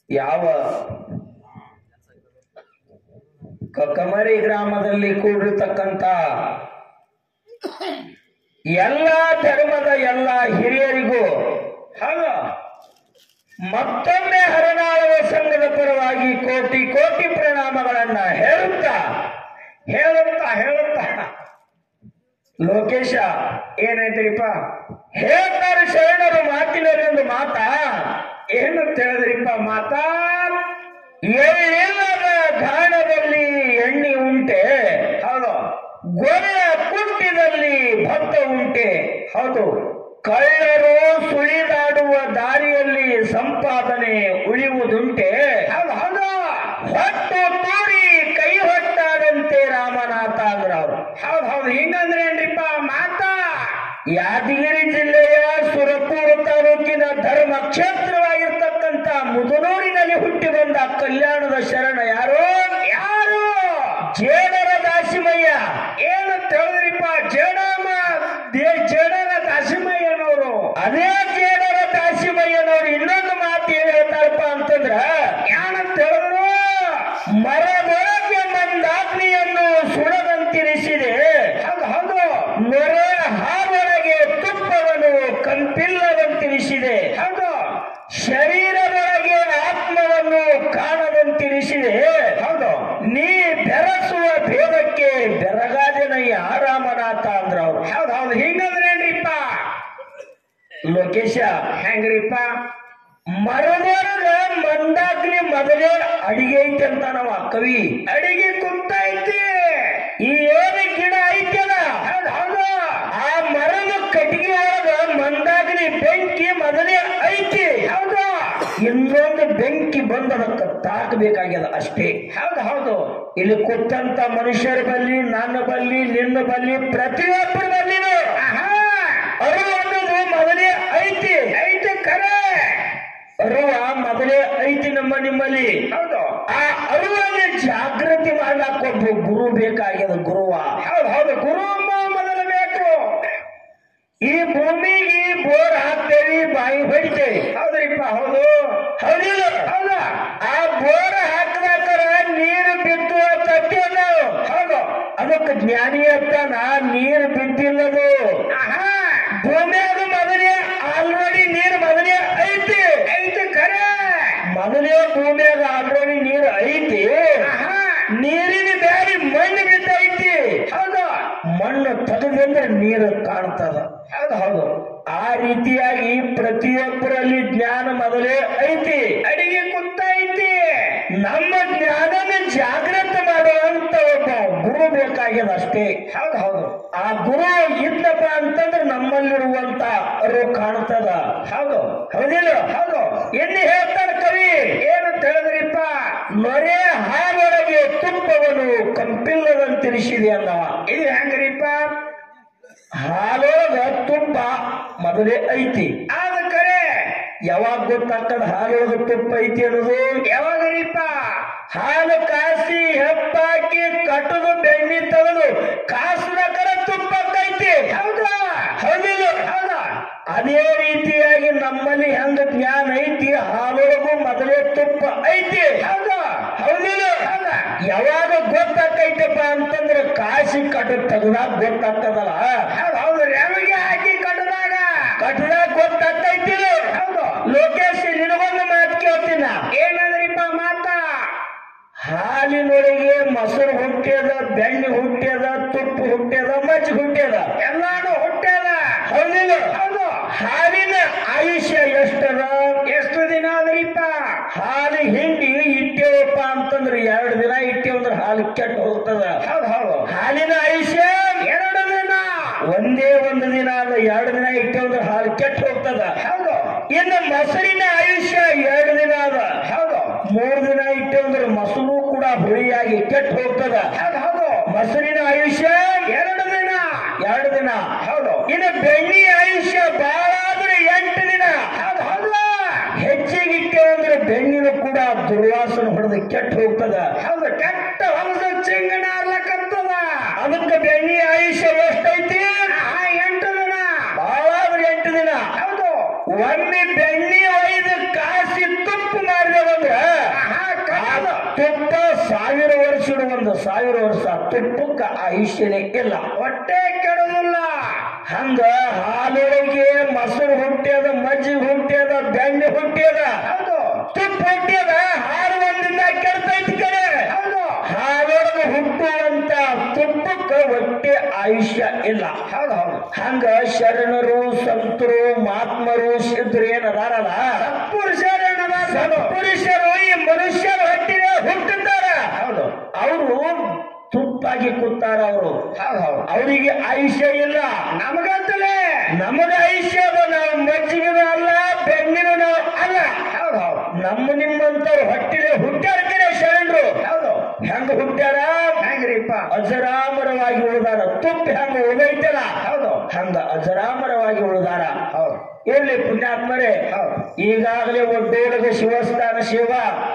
ಯಾವ ಕಕಮರಿ ಗ್ರಾಮದಲ್ಲಿ ಕೂಡಿರ್ತಕ್ಕಂಥ ಎಲ್ಲ ಧರ್ಮದ ಎಲ್ಲ ಹಿರಿಯರಿಗೂ ಹಾಗ ಮತ್ತೊಮ್ಮೆ ಹರನಾಳುವ ಸಂಘದ ಪರವಾಗಿ ಕೋಟಿ ಕೋಟಿ ಪ್ರಣಾಮಗಳನ್ನ ಹೇಳುತ್ತಾ ಹೇಳುತ್ತಾ ಹೇಳುತ್ತಾ ಲೋಕೇಶ ಏನೈತ್ರಿಪ್ಪ ಹೇಳ್ತಾರೆ ಶರಣರು ಮಾತಿನದೊಂದು ಮಾತ ಏನಂತ ಹೇಳಿದ್ರಿಪ್ಪ ಮಾತ ಎಳ್ಳಿಲ್ಲದ ಗಾಣದಲ್ಲಿ ಎಣ್ಣೆ ಉಂಟೆ ಹೌದು ಗೊರೆಯ ಕುಟ್ಟಿನಲ್ಲಿ ಭತ್ತ ಉಂಟೆ ಹೌದು ಕಳ್ಳರು ಸುಳಿದಾಡುವ ದಾರಿಯಲ್ಲಿ ಸಂಪಾದನೆ ಉಳಿಯುವುದುಂಟೆ ಹೌದು ಹೌದು ಹೊಟ್ಟು ತೂರಿ ಕೈ ಹೊಟ್ಟಾದಂತೆ ರಾಮನಾಥ ಅಂದ್ರ ಅವ್ರು ಹೌದು ಹೌದು ಹಿಂಗಂದ್ರೆ ಏನ್ರಿಪ್ಪ ಮಾತಾ ಯಾದಗಿರಿ ಜಿಲ್ಲೆಯ ಸುರಪುರ ತಾಲೂಕಿನ ಧರ್ಮ ಕ್ಷೇತ್ರವಾಗಿರ್ತಕ್ಕಂಥ ಮುದನೂರಿನಲ್ಲಿ ಹುಟ್ಟಿ ಬಂದ ಕಲ್ಯಾಣದ ಶರಣ ಯಾರು ಯಾರು ಜೇಡರ ದಾಸಿಮಯ್ಯ ಏನು ತಿಳಿದ್ರಿಪ್ಪ ಜೇಡಮ್ಮ ದೇ- ಜೇಡರ ದಾಸಿಮಯ್ಯನವರು ಅದೇ ಜೇಡರ ದಾಸಿಮಯ್ಯನವರು ಇನ್ನೊಂದು ಮಾತು ಏನ್ ಹೇಳ್ತಾರಪ್ಪ ಅಂತಂದ್ರ ಏನಂತ ಹೇಳಿದ್ರು ಮರದೊಳಗೆ ಮಂದಾಗ್ನಿಯನ್ನು ಸುಡದಂತಿರಿಸಿದೆ ಹೌದು ಹೌದು ನೊರೆ ಹಾವೊಳಗೆ ತುಪ್ಪವನ್ನು ಕಂಪಿಲ್ಲದಂತಿರಿಸಿದೆ ಹೌದು ಶರೀರದೊಳಗೆ ಆತ್ಮವನ್ನು ಕಾಣದಂತಿರಿಸಿದೆ ಹೌದು ನೀ ಬೆರಸುವ ಭೇದಕ್ಕೆ ಬೆರಗಾದನಯ್ಯ ರಾಮನಾಥ ಅಂದ್ರ ಅವ್ರು ಹೌದು ಹೌದು ಹಿಂಗಂದ್ರೆ ಏನ್ರಿಪ್ಪ ಲೋಕೇಶ ಹೆಂಗ್ರಿಪ್ಪ ಮರದೊಳಗ ಮಂದಾಗ್ನಿ ಮೊದಲೇ ಅಡಿಗೆ ಐತಿ ಅಂತ ನಾವ ಕವಿ ಅಡಿಗೆ ಕುಂತೈತಿ ಈ ಏನು ಗಿಡ ಐತಲ್ಲ ಹೌದು ಹೌದು ಆ ಮರದ ಕಟ್ಟಿಗೆ ಒಳಗ ಮಂದಾಗ್ನಿ ಬೆಂಕಿ ಮೊದಲೇ ಐತಿ ಹೌದು ಇನ್ನೊಂದು ಬೆಂಕಿ ಬಂದು ಅದಕ್ಕೆ ತಾಕಬೇಕಾಗ್ಯದ ಅಷ್ಟೇ ಹೌದು ಹೌದು ಇಲ್ಲಿ ಕೂತಂತ ಮನುಷ್ಯರ ಬಲ್ಲಿ ನನ್ನ ಬಲ್ಲಿ ನಿನ್ನ ಬಲ್ಲಿ ಪ್ರತಿಯೊಬ್ಬರ ಬಲ್ಲಿನೂ ಅರು ಅನ್ನೋದು ಮೊದಲೇ ಐತಿ ಐತಿ ಖರೆ ಅರುವ ಮೊದಲೇ ಐತಿ ನಮ್ಮ ನಿಮ್ಮಲ್ಲಿ ಹೌದು ಆ ಅರುವನ್ನ ಜಾಗೃತಿ ಮಾಡ್ಲಾಕ ಒಬ್ಬ ಗುರು ಬೇಕಾಗ್ಯದ ಗುರುವ ಹೌದು ಹೌದು ಗುರು ಮೊದಲು ಬೇಕು ಈ ಭೂಮಿಗೆ ಬೋರ್ ಹಾಕ್ತೇವಿ ಬಾಯಿ ಹೊಡಿತೇವಿ ಹೌದ್ರಿಪ್ಪ ಹೌದು ಹೌದಿಲ್ಲ ಹೌದಾ ಆ ಬೋರ್ ಹಾಕ್ಬೇಕಾರ ನೀರು ಬಿದ್ದು ತಟ್ಟಿ ನಾವು ಹೌದು ಅದಕ್ಕೆ ಜ್ಞಾನಿ ಅಂತಾನ ನೀರು ಬಿದ್ದಿಲ್ಲದು ಭೂಮಿಯಾಗ ಮೊದಲೇ ಆಲ್ರೆಡಿ ನೀರು ಮೊದಲೇ ಐತಿ ಐತಿ ಖರೆ ಮೊದಲೇ ಭೂಮಿಯಾಗ ಆಲ್ರೆಡಿ ನೀರು ಐತಿ ನೀರಿನ ಬ್ಯಾರಿ ಮಣ್ಣು ಬಿದ್ದೈತಿ ಹೌದು ಮಣ್ಣು ತೆಗೆದಂದ್ರೆ ನೀರು ಕಾಣ್ತದ ಹೌದು ಹೌದು ಆ ರೀತಿಯಾಗಿ ಪ್ರತಿಯೊಬ್ಬರಲ್ಲಿ ಜ್ಞಾನ ಮೊದಲೇ ಐತಿ ಅಡಿಗೆ ಕುಂತೈತಿ ನಮ್ಮ ಜ್ಞಾನನ ಜಾಗೃತ ಮಾಡುವಂತ ಒಬ್ಬ ಗುರು ಬೇಕಾಗ್ಯದ ಅಷ್ಟೇ ಹೌದು ಹೌದು ಆ ಗುರು ಇದ್ದಪ್ಪ ಅಂತಂದ್ರೆ ನಮ್ಮಲ್ಲಿರುವಂತ ಅರು ಕಾಣ್ತದ ಹೌದು ಹೌದಿಲ್ಲ ಹೌದು ಎಲ್ಲಿ ಹೇಳ್ತಾರ ಕವಿ ಏನು ತಿಳಿದ್ರಿಪ್ಪ ನೊರೆ ಹಾವೊಳಗೆ ತುಪ್ಪವನ್ನು ಕಂಪಿಲ್ಲದಂತಿರಿಸಿದೆ ಅಂದವ ಇದು ಹೆಂಗ್ರಿಪ್ಪ ಹಾಲೊಳಗ ತುಪ್ಪ ಮೊದಲೇ ಐತಿ ಆದ ಕರೆ ಯಾವಾಗ ಗೊತ್ತಾಗ್ತದ ಹಾಲೊಳಗ ತುಪ್ಪ ಐತಿ ಅನ್ನೋದು ಯಾವಾಗರಿಪ್ಪ ಹಾಲು ಕಾಸಿ ಹೆಪ್ಪಾಕಿ ಕಟ್ಟದು ಬೆಣ್ಣಿ ತೆಗೆದು ಕಾಸ್ಬೇಕಾರ ತುಪ್ಪ ಐತಿ ಹೌದಾ ಹೌದಿಲ್ಲ ಹೌದಾ ಅದೇ ರೀತಿಯಾಗಿ ನಮ್ಮಲ್ಲಿ ಹೆಂಗ ಜ್ಞಾನ ಐತಿ ಹಾಲೊಳಗೂ ಮೊದಲೇ ತುಪ್ಪ ಐತಿ ಹೌದಾ ಹೌದಿಲ್ಲ ಹೌದಾ ಯಾವಾಗ ಗೊತ್ತಾಕೈತಪ್ಪ ಅಂತಂದ್ರೆ ಕಾಸಿ ಕಟ್ಟು ತೆಗ್ದಾಗ ಗೊತ್ತಾಗ್ತದಲ್ಲ ಹೌದು ಹೌದು ರೆಮಗೆ ಹಾಕಿ ಕಟ್ಟದಾಗ ಕಟ್ಟದಾಗ ಗೊತ್ತಾಗ್ತೈತಿ ಹೌದು ಲೋಕೇಶ್ ನಿನಗೊಂದು ಮಾತು ಕೇಳ್ತೀನ ಏನಂದ್ರಿಪ್ಪ ಮಾತ ಹಾಲಿನೊಳಗೆ ಮೊಸರು ಹುಟ್ಟ್ಯದ ಬೆಣ್ಣೆ ಹುಟ್ಟ್ಯದ ತುಪ್ಪ ಹುಟ್ಟ್ಯದ ಮಜ್ಜಿ ಹುಟ್ಟ್ಯದ ಎಲ್ಲಾನು ಹುಟ್ಟ್ಯದ ಹೌದಿಲ್ಲ ಹೌದು ಹಾಲಿನ ಆಯುಷ್ಯ ಎಷ್ಟದ ಎಷ್ಟು ದಿನ ಅದರಿಪ್ಪ ಹಾಲು ಹಿಂಡಿ ಇಟ್ಟೇವಪ್ಪ ಅಂತಂದ್ರೆ ಎರಡು ದಿನ ಇಟ್ಟೇವಂದ್ರೆ ಹಾಲು ಕೆಟ್ಟ ಹೋಗ್ತದ ಹೌದು ಹೌದು ಹಾಲಿನ ಆಯುಷ್ಯ ಎರಡು ದಿನ ಒಂದೇ ಒಂದು ದಿನ ಅಲ್ಲ ಎರಡು ದಿನ ಇಟ್ಟೇವಂದ್ರೆ ಹಾಲು ಕೆಟ್ಟ ಹೋಗ್ತದ ಹೌದು ಇನ್ನು ಮೊಸರಿನ ಆಯುಷ್ಯ ಎರಡು ದಿನ ಅದ ಹೌದು ಮೂರು ದಿನ ಇಟ್ಟೇವಂದ್ರೆ ಮೊಸರು ಕೂಡ ಹುಳಿಯಾಗಿ ಕೆಟ್ಟ ಹೋಗ್ತದ ಹೌದು ಹೌದು ಮೊಸರಿನ ಆಯುಷ್ಯ ಎರಡು ದಿನ ಎರಡು ದಿನ ಹೌದು ಇನ್ನು ಬೆಣ್ಣಿ ಆಯುಷ್ಯ ಬಹಳ ಆದ್ರೆ ಎಂಟು ದಿನ ಹೌದು ಹೌದು ಹೆಚ್ಚಿಗೆ ಇಟ್ಟೇವಂದ್ರೆ ಬೆಣ್ಣಿನ ಕೂಡ ದುರ್ವಾಸನ ಹೊಡೆದು ಕೆಟ್ಟ ಹೋಗ್ತದ ಹೌದು ಕೆಟ್ಟ ಹೊಲದ ಚಿಂಗಣ ಅರ್ಲಕ್ಕಂತದ ಅದಕ್ಕೆ ಬೆಣ್ಣಿ ಆಯುಷ್ಯ ಎಷ್ಟೈತಿ ಎಂಟು ದಿನ ಬಹಳ ಆದ್ರೆ ಎಂಟು ದಿನ ಹೌದು ಒಮ್ಮೆ ಬೆಣ್ಣಿ ಒಯ್ದು ಕಾಸಿ ತುಪ್ಪ ಮಾಡಿದವಂದ್ರ ಒಂದು ಸಾವಿರ ವರ್ಷ ತುಪ್ಪಕ್ಕ ಆಯುಷ್ಯನೇ ಇಲ್ಲ ಹೊಟ್ಟೆ ಕೆಡುದಿಲ್ಲ ಹಂಗ ಹಾಲೊಳಗೆ ಮೊಸರು ಹುಟ್ಟ್ಯದ ಮಜ್ಜಿಗೆ ಹುಟ್ಟ್ಯದ ಬೆಣ್ಣೆ ಹುಟ್ಟ್ಯದ ಹೌದು ತುಪ್ಪ ಹುಟ್ಟ್ಯದ ಹಾಲು ಒಂದಿಂದ ಕೆಡ್ತೈತಿ ಕಡೆ ಹೌದು ಹಾಲೊಳಗೆ ಹುಟ್ಟುವಂತ ತುಪ್ಪಕ್ಕ ಹೊಟ್ಟೆ ಆಯುಷ್ಯ ಇಲ್ಲ ಹೌದು ಹೌದು ಹಂಗ ಶರಣರು ಸಂತರು ಮಹಾತ್ಮರು ಸಿದ್ಧರು ಏನದಾರಲ್ಲ ಪುರುಷರೇನದಾರ ಪುರುಷರು ಈ ಮನುಷ್ಯರ ಹೊಟ್ಟಿನ ಹುಟ್ಟುತ್ತಾರ ಹೌದು ಅವರು ತುಪ್ಪಾಗಿ ಕೂತಾರ ಅವರು ಹೌದು ಹೌದು ಅವರಿಗೆ ಆಯುಷ್ಯ ಇಲ್ಲ ನಮಗಂತಲೇ ನಮಗ ಆಯುಷ್ಯ ಅದ ನಾವು ಮಜ್ಜಿಗೆನ ಅಲ್ಲ ಬೆನ್ನಿನ ನಾವು ಅಲ್ಲ ಹೌದು ಹೌದು ನಮ್ಮ ನಿಮ್ಮಂತವ್ರು ಹೊಟ್ಟಿಲೆ ಹುಟ್ಟ್ಯಾರ ಕಡೆ ಶರಣರು ಹೌದು ಹೆಂಗ ಹುಟ್ಟ್ಯಾರ ಹೆಂಗ್ರಿಪ್ಪ ಅಜರಾಮರವಾಗಿ ಉಳಿದಾರ ತುಪ್ಪ ಹೆಂಗ ಉಳಿದೈತಲ್ಲ ಹೌದು ಹಂಗ ಅಜರಾಮರವಾಗಿ ಉಳಿದಾರ ಹೌದು ಎಲ್ಲಿ ಪುಣ್ಯಾತ್ಮರೇ ಹೌದು ಈಗಾಗಲೇ ಒಡ್ಡೋಳಗ ಶಿವಸ್ಥಾನ ಶಿವ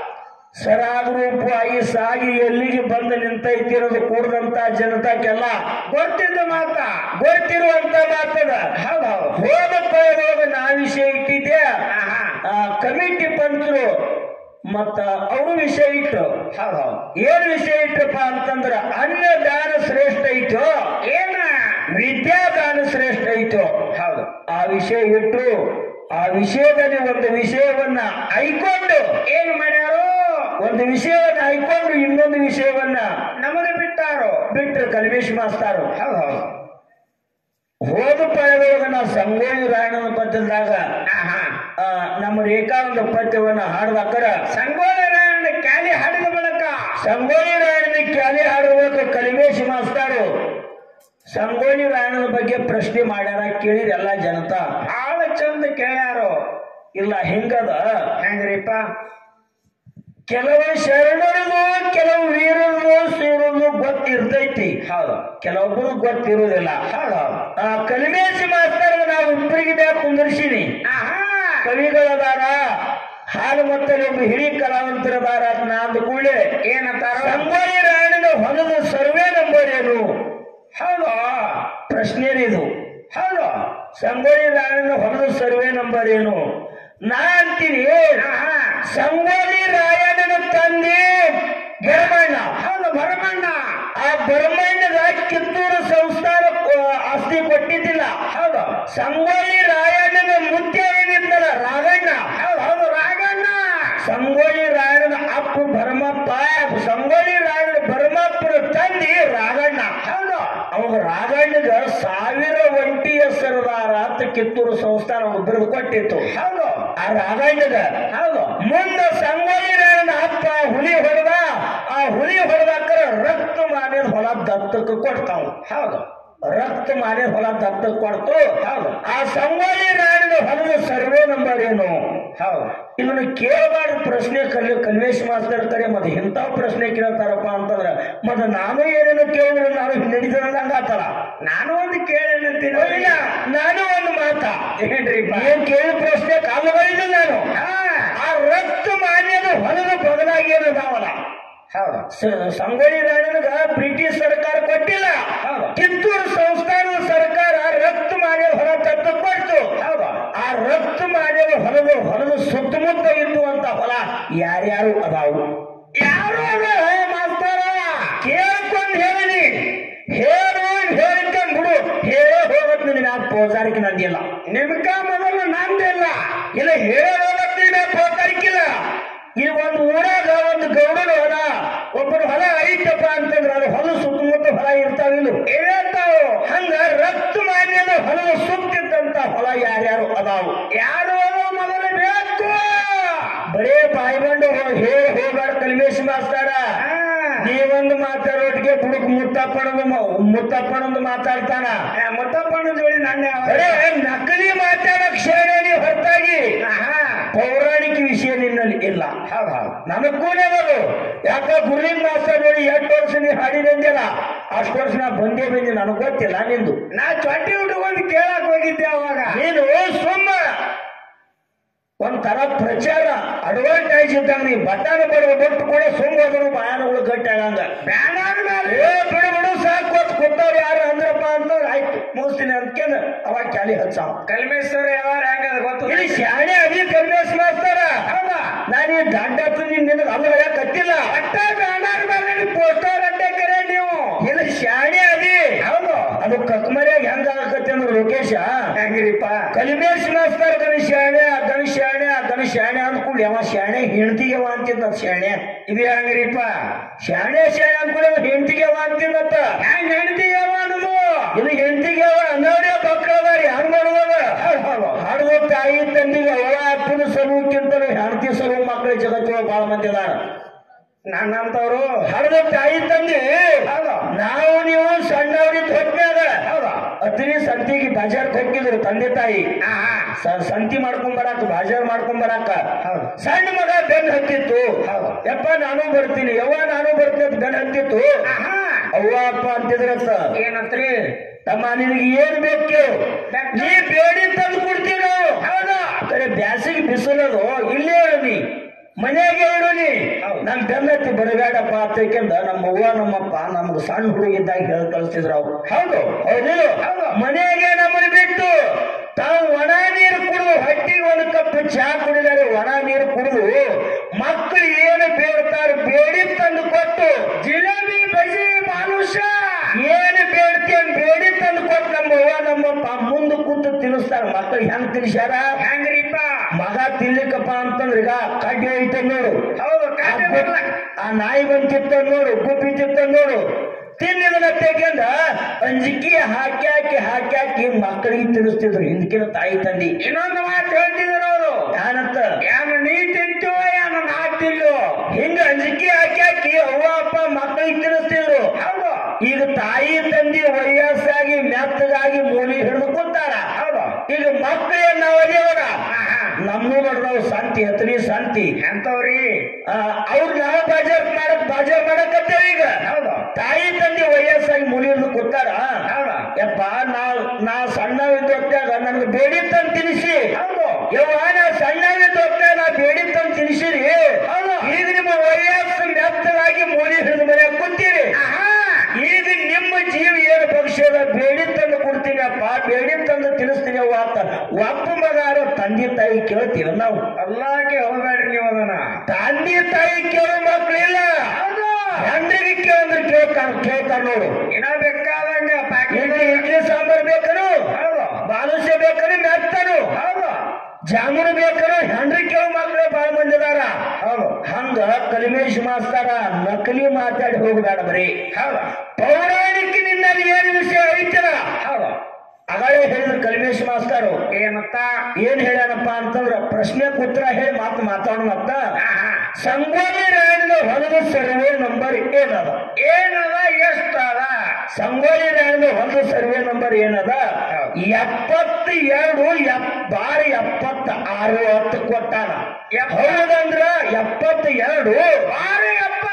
ಸರಾಗರೂಪವಾಗಿ ಸಾಗಿ ಎಲ್ಲಿಗೆ ಬಂದು ನಿಂತೈತಿರೋದು ಕೂಡದಂತ ಜನತಾಕ್ಕೆಲ್ಲ ಗೊತ್ತಿದ್ದು ಮಾತ ಗೊತ್ತಿರುವಂತ ಮಾತದ ಹೌದು ಹೌದು ಹೋದ ಪಯದೊಳಗ ನಾ ವಿಷಯ ಇಟ್ಟಿದ್ದೆ ಆಹಾ. ಆ ಕಮಿಟಿ ಪಂಚರು ಮತ್ತ ಅವರು ವಿಷಯ ಇಟ್ಟು ಹೌದು ಹೌದು ಏನ್ ವಿಷಯ ಇಟ್ಟಪ್ಪ ಅಂತಂದ್ರ ಅನ್ನದಾನ ಶ್ರೇಷ್ಠ ಐತೋ ಏನ ವಿದ್ಯಾದಾನ ಶ್ರೇಷ್ಠ ಐತೋ ಹೌದು ಆ ವಿಷಯ ಇಟ್ಟು ಆ ವಿಷಯದಲ್ಲಿ ಒಂದು ವಿಷಯವನ್ನ ಐಕೊಂಡು ಏನ್ ಮಾಡ್ಯಾರು ಒಂದು ವಿಷಯವನ್ನ ಐಕೊಂಡು ಇನ್ನೊಂದು ವಿಷಯವನ್ನ ನಮಗೆ ಬಿಟ್ಟಾರು ಬಿಟ್ಟರು ಕಲ್ಮೇಶ್ ಮಾಸ್ತಾರು ಹೌದು ಹೌದು ಹೋದ ಪಯದೊಳಗ ನಾ ಸಂಗೋಳಿ ರಾಯಣನ ಪದ್ಯದಾಗ ಆಹಾ ಆ, ನಮ್ಮ ರೇಖಾನಂದ ಪದ್ಯವನ್ನ ಹಾಡ್ದಾಕರ ಸಂಗೋಳ ರಾಯಣ್ಣ ಕ್ಯಾಲಿ ಹಡಿದ ಬಳಕ ಸಂಗೋಳಿ ರಾಯಣನ ಕ್ಯಾಲಿ ಹಾಡುವಾಗ ಕಲಿಮೇಶ್ ಮಾಸ್ತಾರು ಸಂಗೋಳಿ ರಾಯಣನ ಬಗ್ಗೆ ಪ್ರಶ್ನೆ ಮಾಡ್ಯಾರ ಕೇಳಿದ ಎಲ್ಲಾ ಜನತಾ ಬಹಳ ಚಂದ ಕೇಳ್ಯಾರು ಇಲ್ಲ ಹಿಂಗದ ಹೆಂಗ್ರಿಪ್ಪ ಕೆಲವು ಶರಣರಿಗೂ ಕೆಲವು ವೀರರಿಗೂ ಸೇರೋದು ಗೊತ್ತಿರ್ತೈತಿ ಹೌದು ಕೆಲವೊಬ್ಬರು ಗೊತ್ತಿರುವುದಿಲ್ಲ ಹೌದು ಹೌದು ಆ ಕಲಿಮೇಶಿ ಮಾಸ್ತರ್ ನಾವು ಇಬ್ಬರಿಗೆ ಬೇಕು ಕುಂದರ್ಸಿನಿ ಆಹಾ ಕವಿಗಳದಾರ ಹಾಲು ಮತ್ತಲ್ಲಿ ಒಬ್ಬ ಹಿರಿಯ ಕಲಾವಂತರದಾರ ಅಂತ ನಾ ಅಂದ ಕೂಡಲೇ ಏನಂತಾರ ಸಂಗೋಳಿ ರಾಯಣನ ಹೊಲದ ಸರ್ವೆ ನಂಬರ್ ಏನು ಹೌದು ಪ್ರಶ್ನೆ ಇದು ಹೌದು ಸಂಗೋಳಿ ರಾಯಣನ ಹೊಲದ ಸರ್ವೆ ನಂಬರ್ ಏನು ನಾ ಅಂತೀನಿ ಆಹಾ ಸಂಗೋಳಿ ರಾಯಣ್ಣನ ತಂದೆ ಗೆರಮಣ್ಣ ಹೌದು ಭರಮಣ್ಣ ಆ ಬ್ರಹ್ಮಾಂಡದ ಕಿತ್ತೂರು ಸಂಸ್ಥಾನ ಆ, ಆಸ್ತಿ ಕೊಟ್ಟಿದ್ದಿಲ್ಲ ಹೌದು ಸಂಗೋಳಿ ರಾಯಣ್ಣನ ಮುತ್ಯ ಏನಿದ್ದಲ್ಲ ರಾಘಣ್ಣ ಹೌದು ಹೌದು ರಾಗಣ್ಣ ಸಂಗೋಳಿ ರಾಯಣ್ಣನ ಅಪ್ಪ ಭರಮಪ್ಪ ಸಂಗೋಳಿ ರಾಯಣ್ಣ ಭರಮಪ್ಪನ ತಂದೆ ರಾಘಣ್ಣ ಹೌದು ಅವಾಗ ರಾಘಣ್ಣಗ ಸಾವಿರ ಒಂಟಿ ಹೆಸರದಾರ ಅಂತ ಕಿತ್ತೂರು ಸಂಸ್ಥಾನ ಒಬ್ಬರದು ಕೊಟ್ಟಿತ್ತು ಹೌದು ಆ ರಾಘಣ್ಣಗ ಹೌದು ಮುಂದ ಸಂಗೋಳಿ ರಾಯಣ್ಣ ಅಪ್ಪ ಹುಲಿ ಹೊಡೆದ ಆ ಹುಲಿ ಹೊಡೆದಾಕರ ರಕ್ತ ಮಾನ್ಯದ ಹೊಲ ದತ್ತಕ್ಕೆ ಕೊಡ್ತಾವ ಹೌದು ರಕ್ತ ಮಾನ್ಯ ಹೊಲ ದತ್ತಕ್ಕೆ ಕೊಡ್ತು ಹೌದು ಆ ಸಂಗೋಳಿ ರಾಯಣ್ಣನ ಹೊಲದ ಸರ್ವೆ ನಂಬರ್ ಏನು ಹೌದು ಇದನ್ನ ಕೇಳಬಾರ್ದು ಪ್ರಶ್ನೆ ಕಲಿ ಕಲ್ವೇಶ್ ಮಾಸ್ತರ್ ಕರೆ ಮತ್ತೆ ಇಂಥ ಪ್ರಶ್ನೆ ಕೇಳ್ತಾರಪ್ಪ ಅಂತಂದ್ರ ಮತ್ತೆ ನಾನು ಏನೇನು ಕೇಳಿದ್ರೆ ನಾನು ನಡೀತದಂಗ ಆತಲ್ಲ ನಾನು ಒಂದು ಕೇಳೇನಂತೀನಿ ಇಲ್ಲ ನಾನು ಒಂದು ಮಾತ ಏನ್ರಿಪ್ಪ ಏನ್ ಕೇಳಿದ ಪ್ರಶ್ನೆ ಕಾಲಗಳಿಲ್ಲ ನಾನು ಹಾ ಆ ರಕ್ತ ಮಾನ್ಯದ ಹೊಲದ ಬದಲಾಗಿ ಏನದಾವಲ್ಲ ಹೌದು ಸ- ಸಂಗೊಳ್ಳಿ ರಾಯಣ್ಣಗ ಬ್ರಿಟಿಷ್ ಸರ್ಕಾರ ಕೊಟ್ಟಿಲ್ಲ ಹೌದು. ಕಿತ್ತೂರು ಸಂಸ್ಥಾನದ ಸರ್ಕಾರ ರಕ್ತ ಮಾನ್ಯದ ಹೊಲ ತತ್ತು ಕೊಟ್ಟು ಹೌದು ಆ ರಕ್ತ ಮಾನ್ಯದ ಹೊಲದ ಹೊಲದ ಸುತ್ತಮುತ್ತ ಇದ್ದುವಂತ ಹೊಲ ಯಾರ್ಯಾರು ಅದಾವು ಯಾರು ಅದ ಮಾಸ್ತರ ಕೇಳ್ಕೊಂಡ್ ಹೇಳಿ ಹೇಳು ಹೇಳಿಕೊಂಡ್ ಬಿಡು ಹೇಳೇ ಹೋಗತ್ ನಿನಗೆ ಆ ಪೋಜಾರಿಕೆ ನಂದಿಲ್ಲ ನಿಮ್ಕ ಮೊದಲು ನಂದಿಲ್ಲ ಇಲ್ಲ ಹೇಳೇ ಹೋಗತ್ ನಿನಗೆ ಆ ಪೋಜಾರಿಕಿಲ್ಲ ಈ ಒಂದು ಊರಾಗ ಒಂದು ಗೌಡನ ಹೊಲ ಒಬ್ಬನ ಹೊಲ ಐತಪ್ಪ ಅಂತಂದ್ರೆ ಅದು ಹೊಲ ಸುತ್ತಮುತ್ತ ಹೊಲ ಇರ್ತಾವಿಲ್ಲ ಇವೇಂತಾವು ಹಂಗ ರಕ್ತ ಮಾನ್ಯದ ಹೊಲದ ಸುತ್ತಿದ್ದಂತ ಹೊಲ ಯಾರ್ಯಾರು ಅದಾವು ಯಾರು ಅದು ಮೊದಲು ಬೇಕು ಬರೇ ಬಾಯ್ಬಂಡು ಹೇಳಿ ಹೋಗ್ಬಾರ ಕಲ್ಮೇಶ್ ಮಾಸ್ತಾರ ಹಾ. ನೀವೊಂದು ಮಾತಾಡೋಟಿಗೆ ಬುಡುಕ್ ಮುತ್ತಪ್ಪನದು ಮುತ್ತಪ್ಪನೊಂದು ಮಾತಾಡ್ತಾನ ಏ, ಮುತ್ತಪ್ಪನ ಜೋಡಿ ನನ್ನ ಬರೇ ನಕಲಿ ಮಾತಾಡಕ್ ಕ್ಷೇಣಿ ಹೊರತಾಗಿ ಆಹಾ ಪೌರಾಣಿಕ ವಿಷಯ ನಿನ್ನಲ್ಲಿ ಇಲ್ಲ ಹೌದು ಹೌದು ನನಗೂ ಬರು ಯಾಕ ಗುರುಲಿಂಗ ಮಾಸ್ತರ್ ನೋಡಿ ಎಷ್ಟು ವರ್ಷ ನೀ ಹಾಡಿ ಬಂದಿಲ್ಲ ಅಷ್ಟು ವರ್ಷ ನಾ ಬಂದೇ ಬಂದಿ ನನಗ್ ಗೊತ್ತಿಲ್ಲ ನಿಂದು ನಾ ಚೊಟ್ಟಿ ಉಟ್ಕೊಂಡು ಕೇಳಕ್ ಹೋಗಿದ್ದೆ ಅವಾಗ ನೀನು ಸುಮ್ಮ ಒಂಥರ ಪ್ರಚಾರ ಅಡ್ವಾಂಟೇಜ್ ಇದ್ದಂಗ ನೀ ಬಟ್ಟಾನ ಬರುವ ಬಿಟ್ಟು ಕೂಡ ಸುಮ್ಮ ಹೋದ್ರು ಬಾಯಾನಗಳು ಗಟ್ಟಿ ಆಗಂಗ ಬ್ಯಾನರ್ ಮೇಲೆ ಏ ಬಿಡು ಬಿಡು ಸಾಕು ಹೊತ್ತು ಕೂತವ್ರು ಯಾರು ಅಂದ್ರಪ್ಪ ಅಂತಂದ್ರೆ ಆಯ್ತು ಮುಗಿಸ್ತೀನಿ ಅಂದ್ಕೊಂಡು ಅವಾಗ ಕ್ಯಾಲಿ ಹಚ್ಚಾವ ಕಲ್ಮೇಶ್ವರ ಯಾವಾರ ಹೆಂಗದ ಗೊತ್ತು ಇಲ್ಲಿ ಶಾಣೆ ಅದಿ ಕಲ್ಮೇಶ್ ಮಾಸ್ತಾರ ಹೌದಾ ನಾನು ಈ ದಂಡ ನಿನಗೆ ಅಲ್ಲ ಕತ್ತಿಲ್ಲ ಅಟ್ಟ ಬ್ಯಾನರ್ ಮೇಲೆ ಪೋಸ್ಟರ್ ಶಾಣೆ ಅಂದ್ಕೊಳ್ಳಿ ಅವ ಶಾಣೆ ಹೆಂಡತಿಗೆ ಅವ ಅಂತಿದ್ದ ಶಾಣೆ ಇದು ಹೆಂಗ್ರಿಪ್ಪ ಶಾಣೆ ಶಾಣೆ ಅಂದ್ಕೊಳ್ಳಿ ಅವ ಹೆಂಡತಿಗೆ ಅವ ಅಂತಿದ್ದತ್ತ ಹೆಂಗ್ ಹೆಂಡತಿ ಯಾವ ಅನ್ನೋದು ಇದು ಹೆಂಡತಿಗೆ ಅವ ನೋಡಿ ಮಕ್ಕಳದಾರಿ ಹಂಗ್ ಮಾಡುವಾಗ ಹಾಡುವ ತಾಯಿ ತಂದಿಗೆ ಅವ್ವ ಅಪ್ಪನ ಸಲುಕ್ಕಿಂತ ಹೆಂಡತಿ ಸಲು ಮಕ್ಕಳ ಜಗತ್ತೊಳಗೆ ಬಹಳ ಮಂದಿ ಅದಾರ ನನ್ನಂತವ್ರು ಹಡದ ತಾಯಿ ತಂದೆ ಹೌದು. ನಾವು ನೀವು ಸಣ್ಣವ್ರಿದ್ದ ಹೊತ್ನ್ಯಾಗ ಹೌದಾ ಅತ್ತಿನಿ ಸಂತಿಗೆ ಬಾಜಾರ್ಕ್ ಹೋಗಿದ್ರು ತಂದೆ ತಾಯಿ ಹಾ ಹಾ ಸ- ಸಂತಿ ಮಾಡ್ಕೊಂಡ್ ಬರಾಕ ಬಾಜಾರ್ ಮಾಡ್ಕೊಂಡ್ ಬರಾಕ ಹೌದು. ಸಣ್ಣ ಮಗ ಬೆನ್ ಹತ್ತಿತ್ತು ಹೌದು. ಯಪ್ಪ ನಾನು ಬರ್ತೀನಿ ಯವ್ವ ನಾನು ಬರ್ತೀನಿ ಅಂತ ಬೆನ್ ಹತ್ತಿತ್ತು ಆಹಾ. ಅವ್ವ ಅಪ್ಪ ಅಂತಿದ್ರಂತ ಏನಂತ್ರಿ ತಮ್ಮ ನಿನಗೆ ಏನ್ ಬೇಕು ಕೇಳು. ಬೇಕು. ನೀ ಬೇಡಿ ತಂದು ಕೊಡ್ತೀವಿ ನಾವು ಹೌದಾ ಕರೆ ಬ್ಯಾಸಿಗೆ ಬಿಸಿಲದು ಇಲ್ಲೇ ಇರು ನೀ ಮನೆಯಾಗೆ ಇರು ನೀ ಹೌದು. ನಮ್ ಬೆನ್ನತ್ತಿ ಬರಬೇಡಪ್ಪ ಅಂತಕ್ಕೆಂದ ನಮ್ಮ ಅವ್ವ ನಮ್ಮಪ್ಪ ನಮ್ಗೆ ಸಣ್ಣ ಹುಡುಗಿದ್ದಾಗ ಹೇಳಿ ಕಳಿಸ್ತಿದ್ರು ಅವ್ರು ಹೌದು ಹೌದಿಲ್ಲ ಹೌದು. ಮನೆಯಾಗೆ ನಮ್ಮನ್ನ ಬಿಟ್ಟು ತಾವು ಒಣ ನೀರು ಕುಡಿದು ಹೊಟ್ಟಿಗೆ ಒಂದು ಕಪ್ ಚಹಾ ಕುಡಿದಾರೆ ಒಣ ನೀರು ಕುಡಿದು ಮಕ್ಕಳು ಏನು ಬೇಡ್ತಾರೆ ಬೇಡಿ ತಂದು ಕೊಟ್ಟು ಜಿಲೇಬಿ ಬಜಿ ಮಾನುಷ ಏನು ಬೇಡ್ತೇನ್ ಬೇಡಿ ತಂದು ಕೊಟ್ಟು ನಮ್ಮ ಅವ್ವ ನಮ್ಮಪ್ಪ ಮುಂದೆ ಕೂತು ತಿನ್ನಿಸ್ತಾರ ಮಕ್ಕಳಿಗೆ ಹೆಂಗ್ ತಿನ್ಸ್ಯಾರ ಹೆಂಗ್ರಿಪ್ಪ ಮಗ ತಿನ್ಲಿಕ್ಕಪ್ಪ ಅಂತಂದ್ರೆ ಈಗ ಕಡ್ಡಿ ಐತೆ ನೋಡು ಹೌದು ಕಾಟೆ ಬರ್ಲ ಆ ನಾಯಿ ಬಂದ್ ತಿತ್ತ ನೋಡು ಗುಬ್ಬಿ ತಿತ್ತ ನೋಡು ತಿನ್ನಿದನ್ನ ತೆಗೆಂದ ಅಂಜಿಕೆ ಹಾಕಿ ಹಾಕಿ ಹಾಕಿ ಹಾಕಿ ಮಕ್ಕಳಿಗೆ ತಿನ್ನಿಸ್ತಿದ್ರು ಹಿಂದಕಿನ ತಾಯಿ ತಂದಿ ಇನ್ನೊಂದು ಮಾತು ಹೇಳ್ತಿದ್ರು ಅವರು ಯಾನಂತ ಏನು ನೀ ತಿಂತು ಏನು ನಾ ತಿನ್ನು ಹಿಂಗ ಅಂಜಿಕೆ ಹಾಕಿ ಹಾಕಿ ಅವ್ವ ಅಪ್ಪ ಮಕ್ಕಳಿಗೆ ತಿನ್ನಿಸ್ತಿದ್ರು ಹೌದು ಈಗ ತಾಯಿ ತಂದಿ ವಯಸ್ಸಾಗಿ ಮೆತ್ತಗಾಗಿ ಮೂಲಿ ಹಿಡಿದು ಕೂತಾರ ಹೌದು ಈಗ ಮಕ್ಕಳೇನ್ ನಾವು ಅದೇವರ ಆಹಾ. ನಮ್ಮೂ ನೋಡ್ರಿ ನಾವು ಸಂತಿ ಹತ್ತನೇ ಸಂತಿ ಎಂತವ್ರಿ ಆ, ಅವ್ರು ನಾವು ಬಾಜಾರ್ ಮಾಡಕ್ ಬಾಜಾರ್ ಮಾಡಕತ್ತೇವ ಈಗ ಹೌದು ತಾಯಿ ತಂದೆ ವಯಸ್ಸಾಗಿ ಮುನಿಯರ್ದು ಕೂತಾರ ಹೌದು ಯಪ್ಪ ನಾ ನಾ ಸಣ್ಣವಿದ್ದಾಗ ನನ್ಗೆ ಬೇಡಿ ತಂದು ತಿನ್ನಿಸಿ ಹೌದು ಯವ್ವ ನಾ ಸಣ್ಣವಿದ್ದಾಗ ನಾ ಬೇಡಿ ತಂದು ತಿನ್ನಿಸಿರಿ ಹೌದು. ಈಗ ನಿಮ್ಮ ವಯಸ್ಸು ಮೆತ್ತಗಾಗಿ ಮೂಲಿ ಹಿಡಿದು ಮನೆಯಾಗ ಕೂತೀರಿ ಆಹಾ. ಈಗ ನಿಮ್ಮ ಜೀವ ಏನು ಭವಿಷ್ಯದ ಬೇಡಿ ತಂದು ಕೊಡ್ತೀನಿ ಅಪ್ಪ ಬೇಡಿ ತಂದು ತಿನ್ನಿಸ್ತೀನಿ ಅವ್ವ ಅಂತ ಒಪ್ಪ ಮಗಾರ ತಂದೆ ತಾಯಿ ಕೇಳ್ತೀವಿ ನಾವು ಅಲ್ಲಾಕೆ ಹೋಗ್ಬೇಡ್ರಿ ನೀವು ಅದನ್ನ ತಂದೆ ತಾಯಿ ಕೇಳೋ ಮಕ್ಳಿಲ್ಲ ಹೌದು ಹೆಂಡ್ರಿಗೆ ಕೇಳಿದ್ರೆ ಕೇಳ್ತಾರ ಕೇಳ್ತಾರ ನೋಡು ಇನ್ನ ಬೇಕಾದಂಗ ಪ್ಯಾಕೆಟ್ ಇಡ್ಲಿ ಇಡ್ಲಿ ಸಾಂಬಾರ್ ಬೇಕನು ಹೌದು ಬಾಲುಷೆ ಬೇಕನು ಮೆತ್ತನು ಹೌದು ಜಾಮೂನು ಬೇಕನು ಹೆಂಡ್ರಿ ಕೇಳೋ ಮಕ್ಳು ಬಾಳ ಮಂದಿ ಅದಾರ ಹೌದು ಹಂಗ ಕಲಿಮೇಶ್ ಮಾಸ್ತಾರ ನಕಲಿ ಮಾತಾಡಿ ಹೋಗ್ಬೇಡ ಬರೀ ಹೌದು ಪೌರಾಣಿಕಿನಿಂದ ಏನು ವಿಷಯ ಐತನ ಹೌದು ಅಗಳೇ ಹೇಳಿದ್ರು ಕಲಿಮೇಶ್ ಮಾಸ್ತರು ಏನಂತ ಏನ್ ಹೇಳ್ಯಾನಪ್ಪ ಅಂತಂದ್ರ ಪ್ರಶ್ನೆ ಉತ್ತರ ಹೇಳಿ ಮಾತು ಮಾತಾಡೋಣತ್ತ ಆಹಾ. ಸಂಗೊಳ್ಳಿ ರಾಯಣ್ಣ ಹೊಲದ ಸರ್ವೆ ನಂಬರ್ ಏನದ ಏನದ ಎಷ್ಟದ ಸಂಗೊಳ್ಳಿ ರಾಯಣ್ಣ ಹೊಲದ ಸರ್ವೆ ನಂಬರ್ ಏನದ ಹೌದು. ಎಪ್ಪತ್ತ ಎರಡು ಎಪ್ ಬಾರಿ ಎಪ್ಪತ್ತ ಆರು ಹತ್ತು ಕೊಟ್ಟಾನ ಎಪ್ಪ- ಹೌದಂದ್ರ ಎಪ್ಪತ್ತ ಎರಡು ಬಾರಿ ಎಪ್ಪತ್ತ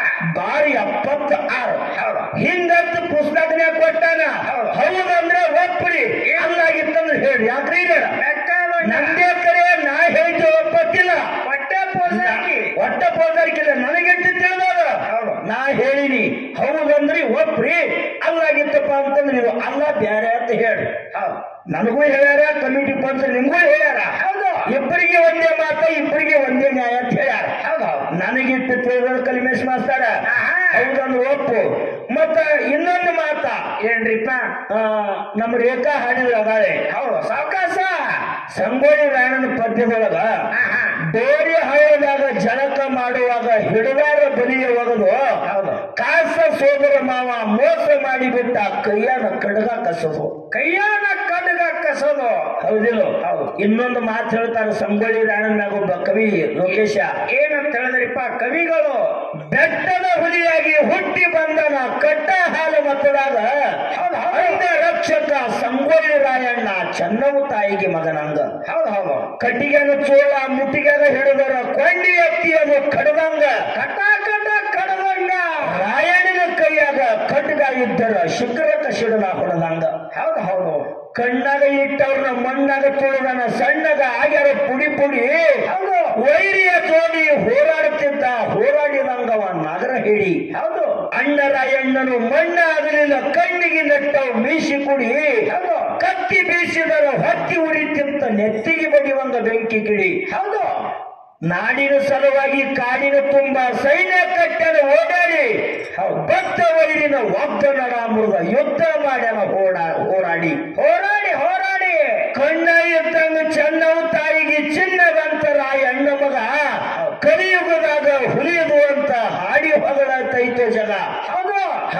ಬಾರಿ ಎಪ್ಪತ್ತ ಆರು ಹೌದು ಹಿಂಗಂತ ಪುಸ್ತಕನ್ಯಾಗ ಕೊಟ್ಟಾನ ಹೌದು. ಹೌದಂದ್ರ ಒಪ್ಪಡಿ ಅಲ್ಲಾಗಿತ್ತಂದ್ರೆ ಹೇಳಿ ಯಾಕ್ರಿ ಇಲ್ಲೇಡ? ಬೇಕಾದಂಗ ನಂದೇ ಕರೆ ನಾ ಹೇಳಿದ್ದು ಒಪ್ಪತ್ತಿಲ್ಲ ಹೊಟ್ಟೆ ಪೋಸಾಕಿ ಒಟ್ಟ ಪೋದಾರಿಕಿಲ್ಲ ನನಗೆಟ್ಟು ತಿಳಿದದ ಹೌದು. ನಾ ಹೇಳಿನಿ ಹೌದಂದ್ರಿ ಒಪ್ರಿ ಅಲ್ಲಾಗಿತ್ತಪ್ಪ ಅಂತಂದ್ರೆ ಇದು ಅಲ್ಲ ಬ್ಯಾರೆ ಅಂತ ಹೇಳಿ ಹೌದು ನನಗೂ ಹೇಳ್ಯಾರ ಕಮಿಟಿ ಪಂಚ ನಿಮ್ಗೂ ಹೇಳ್ಯಾರ ಹೌದು ಇಬ್ಬರಿಗೆ ಒಂದೇ ಮಾತ ಇಬ್ಬರಿಗೆ ಒಂದೇ ನ್ಯಾಯ ಅಂತ ಹೇಳ್ಯಾರ ಹೌದು ನನಗಿಟ್ಟು ತಿಳಿದ ಕಲಿಮೇಶ್ ಮಾಸ್ತಾರ ಆಹಾ. ಹೌದಂದ್ರೆ ಒಪ್ಪು ಮತ್ತ ಇನ್ನೊಂದು ಮಾತ ಏನ್ರಿಪ್ಪ ಆ, ನಮ್ಮ ರೇಖಾ ಹಾಡಿದ್ರ ಅದಾಳೆ ಹೌದು ಸಾವಕಾಶ ಸಂಗೊಳ್ಳಿ ರಾಯಣ್ಣನ ಪದ್ಯದೊಳಗ ಆಹಾ. ಬೇರೆ ಹಳೆದಾಗ ಜನಕ ಮಾಡುವಾಗ ಹಿಡದಾರ ಬಲಿಯ ಒಗದು ಹೌದು ಕಾಸ ಸೋದರ ಮಾವ ಮೋಸ ಮಾಡಿಬಿಟ್ಟ ಕೈಯಾನ ಕಡಗ ಕಸದು ಕೈಯಾನ ಕಡ್ಗ ಕಸೋದು ಹೌದಿಲ್ಲ ಹೌದು. ಇನ್ನೊಂದು ಮಾತು ಹೇಳ್ತಾರೆ ಸಂಗೊಳ್ಳಿ ರಾಯಣ್ಣನಾಗ ಒಬ್ಬ ಕವಿ ಲೋಕೇಶ ಏನಂತ ಹೇಳಿದ್ರಿಪ್ಪ ಕವಿಗಳು ಬೆಟ್ಟದ ಹುಲಿಯಾಗಿ ಹುಟ್ಟಿ ಬಂದನ ಕಟ್ಟ ಹಾಲು ಮತದಾಗ ಹೌದು, ಹೌದು. ಅಂದ ರಕ್ಷಕ ಸಂಗೊಳ್ಳಿ ರಾಯಣ್ಣ ಚೆನ್ನವು ತಾಯಿಗೆ ಮಗನಂಗ ಹೌದು ಹೌದು ಕಟ್ಟಿಗೆನ ಚೋಳ ಮುಟ್ಟಿಗೆನ ಹಿಡಿದರ ಕೊಂಡಿ ಎತ್ತಿ ಅದು ಕಡದಂಗ ಕಟ ಕಟ ಕಡದಂಗ ರಾಯಣ್ಣನ ಕೈಯಾಗ ಕಟ್ಟಗ ಇದ್ದರ ಶಿಖರಕ ಶಿಡದ ಹೊಡೆದಂಗ ಹೌದು ಹೌದು ಕಣ್ಣಾಗ ಇಟ್ಟವ್ರನ್ನ ಮಣ್ಣಾಗ ತುಳಿದನ ಸಣ್ಣಗ ಆಗ್ಯಾರ ಪುಡಿ ಪುಡಿ ಹೌದು ವೈರಿಯ ಜೋಡಿ ಹೋರಾಡುತ್ತಿದ್ದ ಹೋರಾಡಿದಂಗವ ನಗರ ಹೇಳಿ ಹೌದು ಅಣ್ಣರಾಯಣ್ಣನು ಮಣ್ಣ ಆಗಲಿಲ್ಲ ಕಣ್ಣಿಗೆ ನೆಟ್ಟವು ಮೀಸಿ ಕುಡಿ ಹೌದು ಕತ್ತಿ ಬೀಸಿದರ ಹೊತ್ತಿ ಉರಿತಿತ್ತ ನೆತ್ತಿಗೆ ಬಡಿವಂಗ ಬೆಂಕಿ ಕಿಡಿ ಹೌದು ನಾಡಿನ ಸಲುವಾಗಿ ಕಾಡಿನ ತುಂಬ ಸೈನ್ಯ ಕಟ್ಟನ ಓಡಾಡಿ ಭಕ್ತ ವೈರಿನ ಒಬ್ಬ ನಡಾಮೃಗ ಯುದ್ಧ ಮಾಡ್ಯಾನ ಹೋರಾ ಹೋರಾಡಿ ಹೋರಾಡಿ ಹೋರಾಡಿ ಕಣ್ಣ ಇದ್ದಂಗ ಚೆನ್ನವು ತಾಯಿಗೆ ಚಿನ್ನದಂತ ರಾಯ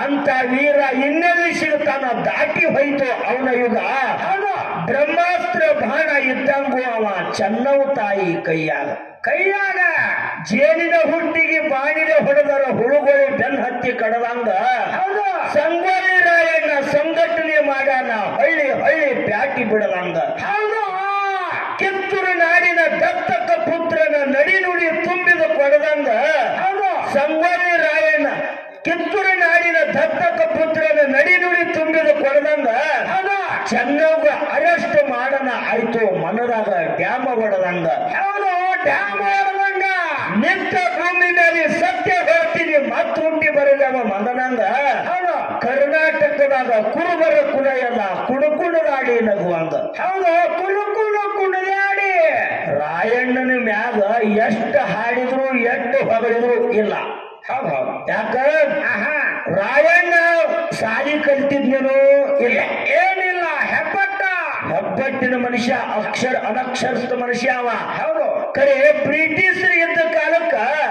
ಅಂತ ವೀರ ಇನ್ನೆಲ್ಲಿ ಸಿಗುತ್ತಾನ ದಾಟಿ ಹೋಯ್ತು ಅವನ ಯುಗ ಹೌದು ಬ್ರಹ್ಮಾಸ್ತ್ರ ಬಾಣ ಇದ್ದಂಗು ಅವ ಚೆನ್ನವು ತಾಯಿ ಕೈಯಾಗ ಕೈಯಾಗ ಜೇನಿನ ಹುಟ್ಟಿಗೆ ಬಾಣಿನ ಹೊಡೆದರ ಹುಳುಗಳು ಬೆನ್ ಹತ್ತಿ ಕಡದಂಗ ಹೌದು ಸಂಗೊಳ್ಳಿ ರಾಯಣ್ಣ ಸಂಘಟನೆ ಮಾಡ್ಯಾನ ಹಳ್ಳಿ ಹಳ್ಳಿ ಬ್ಯಾಟಿ ಬಿಡದಂಗ ಹೌದು ಕಿತ್ತೂರು ನಾಡಿನ ದತ್ತಕ ಪುತ್ರನ ನಡಿ ನುಡಿ ತುಂಬಿದ ಕೊಡದಂಗ ಹೌದು ಸಂಗೊಳ್ಳಿ ರಾಯಣ್ಣ ಕಿತ್ತೂರು ನಾಡಿನ ದತ್ತಕ ಪುತ್ರನ ನಡಿ ನುಡಿ ತುಂಬಿದ ಕೊಡದಂಗ ಹೌದು ಚೆನ್ನವ್ಗ ಅರೆಸ್ಟ್ ಮಾಡನ ಆಯ್ತು ಮನದಾಗ ಡ್ಯಾಮ ಹೊಡೆದಂಗ ಹೌದು ಡ್ಯಾಮ್ ಹೊಡೆದಂಗ ನಿಂತ ಭೂಮಿ ಮೇಲೆ ಸತ್ಯ ಹೇಳ್ತೀನಿ ಮತ್ ಹುಟ್ಟಿ ಬರದವ ಮದನಂಗ ಹೌದು ಕರ್ನಾಟಕದಾಗ ಕುರುಬರ ಕುಲ ಎಲ್ಲ ಕುಡುಕುಡುಗಾಡಿ ನಗುವಂಗ ಹೌದು ಕುಲು ಕುಲು ಕುಣಿದಾಡಿ ರಾಯಣ್ಣನ ಮ್ಯಾಗ ಎಷ್ಟು ಹಾಡಿದ್ರು ಎಷ್ಟು ಹೊಗಳಿದ್ರು ಇಲ್ಲ ಹೌದು ಹೌದು ಯಾಕ ಆಹಾ ರಾಯಣ್ಣ ಸಾಲಿ ಕಲ್ತಿದ್ನೇನು ಇಲ್ಲ ಏನಿಲ್ಲ ಹೆಬ್ಬಟ್ಟ ಹೆಬ್ಬಟ್ಟಿನ ಮನುಷ್ಯ ಅಕ್ಷರ ಅನಕ್ಷರಸ್ಥ ಮನುಷ್ಯ ಅವ ಹೌದು ಕರೆ ಬ್ರಿಟಿಷರು ಇದ್ದ ಕಾಲಕ್ಕ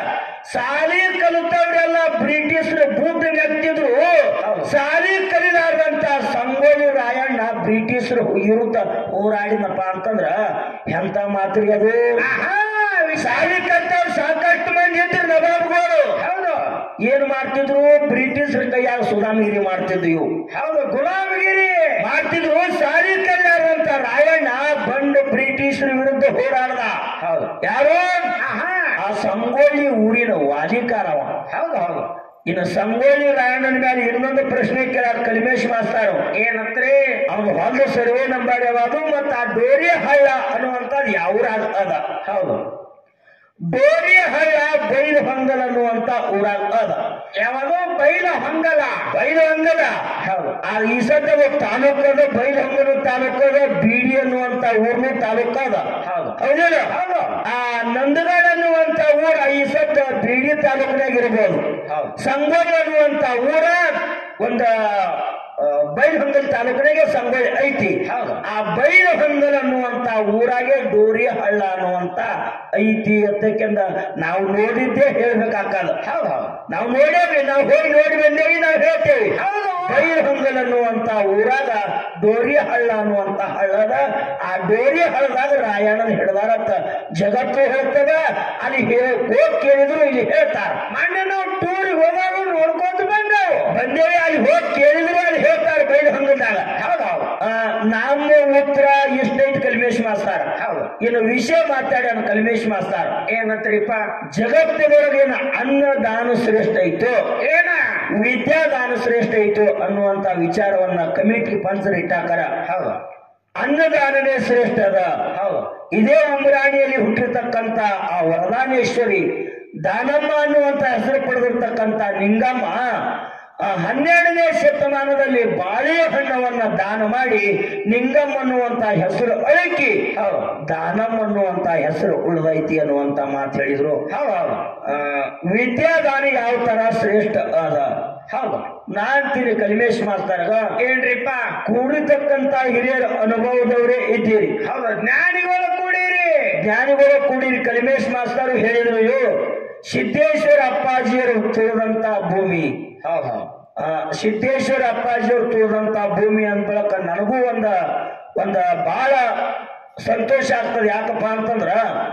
ಸಾಲಿ ಕಲಿತವ್ರೆಲ್ಲ ಬ್ರಿಟಿಷರು ಬೂಟ್ ನೆತ್ತಿದ್ರು ಸಾಲಿ ಕಲಿಲಾರ್ದಂತ ಸಂಗೊಳ್ಳಿ ರಾಯಣ್ಣ ಬ್ರಿಟಿಷರು ವಿರುದ್ಧ ಹೋರಾಡಿನಪ್ಪ ಅಂತಂದ್ರ ಎಂತ ಮಾತ್ರಿ ಅದು ಆಹಾ ಸಾಲಿ ಕಲ್ತವ್ರು ಸಾಕಷ್ಟು ಮಂದಿ ಇದ್ರು ನವಾಬ್ಗಳು ಹೌದು ಏನ್ ಮಾಡ್ತಿದ್ರು ಬ್ರಿಟಿಷರ ಕೈಯಾಗ ಸುಧಾಮಗಿರಿ ಮಾಡ್ತಿದ್ವು ಇವು ಹೌದು ಗುಲಾಮಗಿರಿ ಮಾಡ್ತಿದ್ರು ಸಾಲಿ ಕಲ್ಯಾರಂತ ರಾಯಣ್ಣ ಬಂದು ಬ್ರಿಟಿಷರ ವಿರುದ್ಧ ಹೋರಾಡ್ದ ಹೌದು ಯಾರು ಆಹಾ ಆ ಸಂಗೊಳ್ಳಿ ಊರಿನ ವಾಲಿಕಾರವ ಹೌದು ಹೌದು ಇನ್ನು ಸಂಗೊಳ್ಳಿ ರಾಯಣ್ಣನ ಮೇಲೆ ಇನ್ನೊಂದು ಪ್ರಶ್ನೆ ಕೇಳಾರ ಕಲಿಮೇಶ್ ಮಾಸ್ತಾರು ಏನಂತ್ರಿ ಅವನು ಹೊಲ ಸರ್ವೆ ನಂಬರ್ ಯಾವುದು ಮತ್ತ ಆ ಡೋರಿ ಹಳ್ಳ ಅನ್ನುವಂಥದ್ದು ಯಾವ ಊರಾಗ ಅದ ಹೌದು ಡೋರಿ ಹಳ್ಳ ಬೈಲು ಹೊಂಗಲ್ ಅನ್ನುವಂತ ಊರಾಗ ಅದ ಯಾವುದು ಬೈಲ ಹೊಂಗಲ ಬೈಲು ಹೊಂಗಲ ಹೌದು ಆ ಈ ಸದ್ದ ತಾಲೂಕದ ಬೈಲು ಹೊಂಗಲ ತಾಲೂಕದ ಬೀಡಿ ಅನ್ನುವಂತ ಊರ್ನು ತಾಲೂಕ ಅದ ಹೌದು ಹೌದಿಲ್ಲ ಹೌದು ಆ ನಂದಗಡ ಅನ್ನುವಂತ ಊರ ಈ ಸದ್ದ ಬೀಡಿ ತಾಲೂಕಿನಾಗ ಇರ್ಬೋದು ಹೌದು ಸಂಗೊಳ್ಳಿ ಅನ್ನುವಂತ ಊರ ಒಂದ ಬೈಲಹೊಂಗಲ್ ತಾಲೂಕಿನಾಗೆ ಸಂಗೊಳ್ಳಿ ಐತಿ ಹೌದು. ಆ ಬೈಲಹೊಂಗಲ್ ಅನ್ನುವಂತ ಊರಾಗೆ ಡೋರಿ ಹಳ್ಳ ಅನ್ನುವಂತ ಐತಿ ಅಂತಕ್ಕೆಂದ ನಾವು ನೋಡಿದ್ದೇ ಹೇಳ್ಬೇಕಾಗಲ್ಲ ಹೌದು ಹೌದು ನಾವು ನೋಡೇವಿ ನಾವು ಹೋಗಿ ನೋಡಿ ಬಂದೇವಿ ನಾವು ಹೇಳ್ತೇವಿ ಹೌದು ಬೈಲಹೊಂಗಲ್ ಅನ್ನುವಂತ ಊರಾಗ ಡೋರಿ ಹಳ್ಳ ಅನ್ನುವಂತ ಹಳ್ಳದ ಆ ಡೋರಿ ಹಳ್ಳದಾಗ ರಾಯಣ್ಣನ ಹಿಡ್ದಾರತ್ತ ಜಗತ್ತು ಹೇಳ್ತದ ಅಲ್ಲಿ ಹೇ- ಹೋಗ್ ಕೇಳಿದ್ರು ಇಲ್ಲಿ ಹೇಳ್ತಾರ ಮೊನ್ನೆ ನಾವು ಟೂರಿಗೆ ಹೋದಾಗ ನೋಡ್ಕೊಂತ ಬಂದೆವು ಬಂದೇವಿ ಅಲ್ಲಿ ಹೋಗಿ ಕೇಳಿದ್ರು ಅಲ್ಲಿ ಹೇಳ್ತಾರೆ ಬೈಲಹೊಂಗಲ್ದಾಗ ಹೌದು ಹೌದು ಆ, ನಮ್ಮ ಉತ್ತರ ಎಷ್ಟೈತಿ ಕಲ್ಮೇಶ್ ಮಾಸ್ತಾರ ಹೌದು ಇನ್ನು ವಿಷಯ ಮಾತಾಡ್ಯಾನ ಕಲ್ಮೇಶ್ ಮಾಸ್ತಾರ ಏನಂತ್ರಿಪ್ಪ ಜಗತ್ತಿನೊಳಗೆ ಏನು ಅನ್ನದಾನ ಶ್ರೇಷ್ಠ ಐತು ಏನ ವಿದ್ಯಾದಾನ ಶ್ರೇಷ್ಠ ಐತು ಅನ್ನುವಂತ ವಿಚಾರವನ್ನ ಕಮಿಟಿ ಪಂಚರ್ ಇಟ್ಟಾಕರ ಹೌದು ಅನ್ನದಾನನೇ ಶ್ರೇಷ್ಠ ಅದ ಹೌದು ಇದೇ ಉಮರಾಣಿಯಲ್ಲಿ ಹುಟ್ಟಿರ್ತಕ್ಕಂತ ಆ ವರದಾನೇಶ್ವರಿ ದಾನಮ್ಮ ಅನ್ನುವಂತ ಹೆಸರು ಪಡೆದಿರ್ತಕ್ಕಂತ ನಿಂಗಮ್ಮ ಆ ಹನ್ನೆರಡನೇ ಶತಮಾನದಲ್ಲಿ ಬಾಳೆಹಣ್ಣವನ್ನ ದಾನ ಮಾಡಿ ನಿಂಗಮ್ಮ ಅನ್ನುವಂತ ಹೆಸರು ಅಳಕಿ ಹೌದು ದಾನಮ್ಮ ಅನ್ನುವಂತ ಹೆಸರು ಉಳಿದೈತಿ ಅನ್ನುವಂತ ಮಾತು ಹೇಳಿದ್ರು ಹೌದು ಹೌದು ಆ, ವಿದ್ಯಾದಾನ ಯಾವ ತರ ಶ್ರೇಷ್ಠ ಅದ ಹೌದು ನಾನ್ತೀನಿ ಕಲಿಮೇಶ್ ಮಾಸ್ತಾರಗ ಏನ್ರಿಪ್ಪ ಕೂಡಿರ್ತಕ್ಕಂತ ಹಿರಿಯರ ಅನುಭವದವರೇ ಇದ್ದೀರಿ ಹೌದು ಜ್ಞಾನಿಗಳು ಕೂಡಿರಿ ಜ್ಞಾನಿಗಳು ಕೂಡಿರಿ ಕಲಿಮೇಶ್ ಮಾಸ್ತರು ಹೇಳಿದ್ರು ಇವು ಸಿದ್ದೇಶ್ವರ ಅಪ್ಪಾಜಿಯರು ತುಳಿದಂತ ಭೂಮಿ ಹೌದು ಹೌದು ಆ, ಸಿದ್ದೇಶ್ವರ ಅಪ್ಪಾಜಿಯವರು ತುಳಿದಂತ ಭೂಮಿ ಅಂದ ಬಳಿಕ ನನಗೂ ಒಂದ ಒಂದ ಬಹಳ ಸಂತೋಷ ಆಗ್ತದೆ ಯಾಕಪ್ಪ ಅಂತಂದ್ರ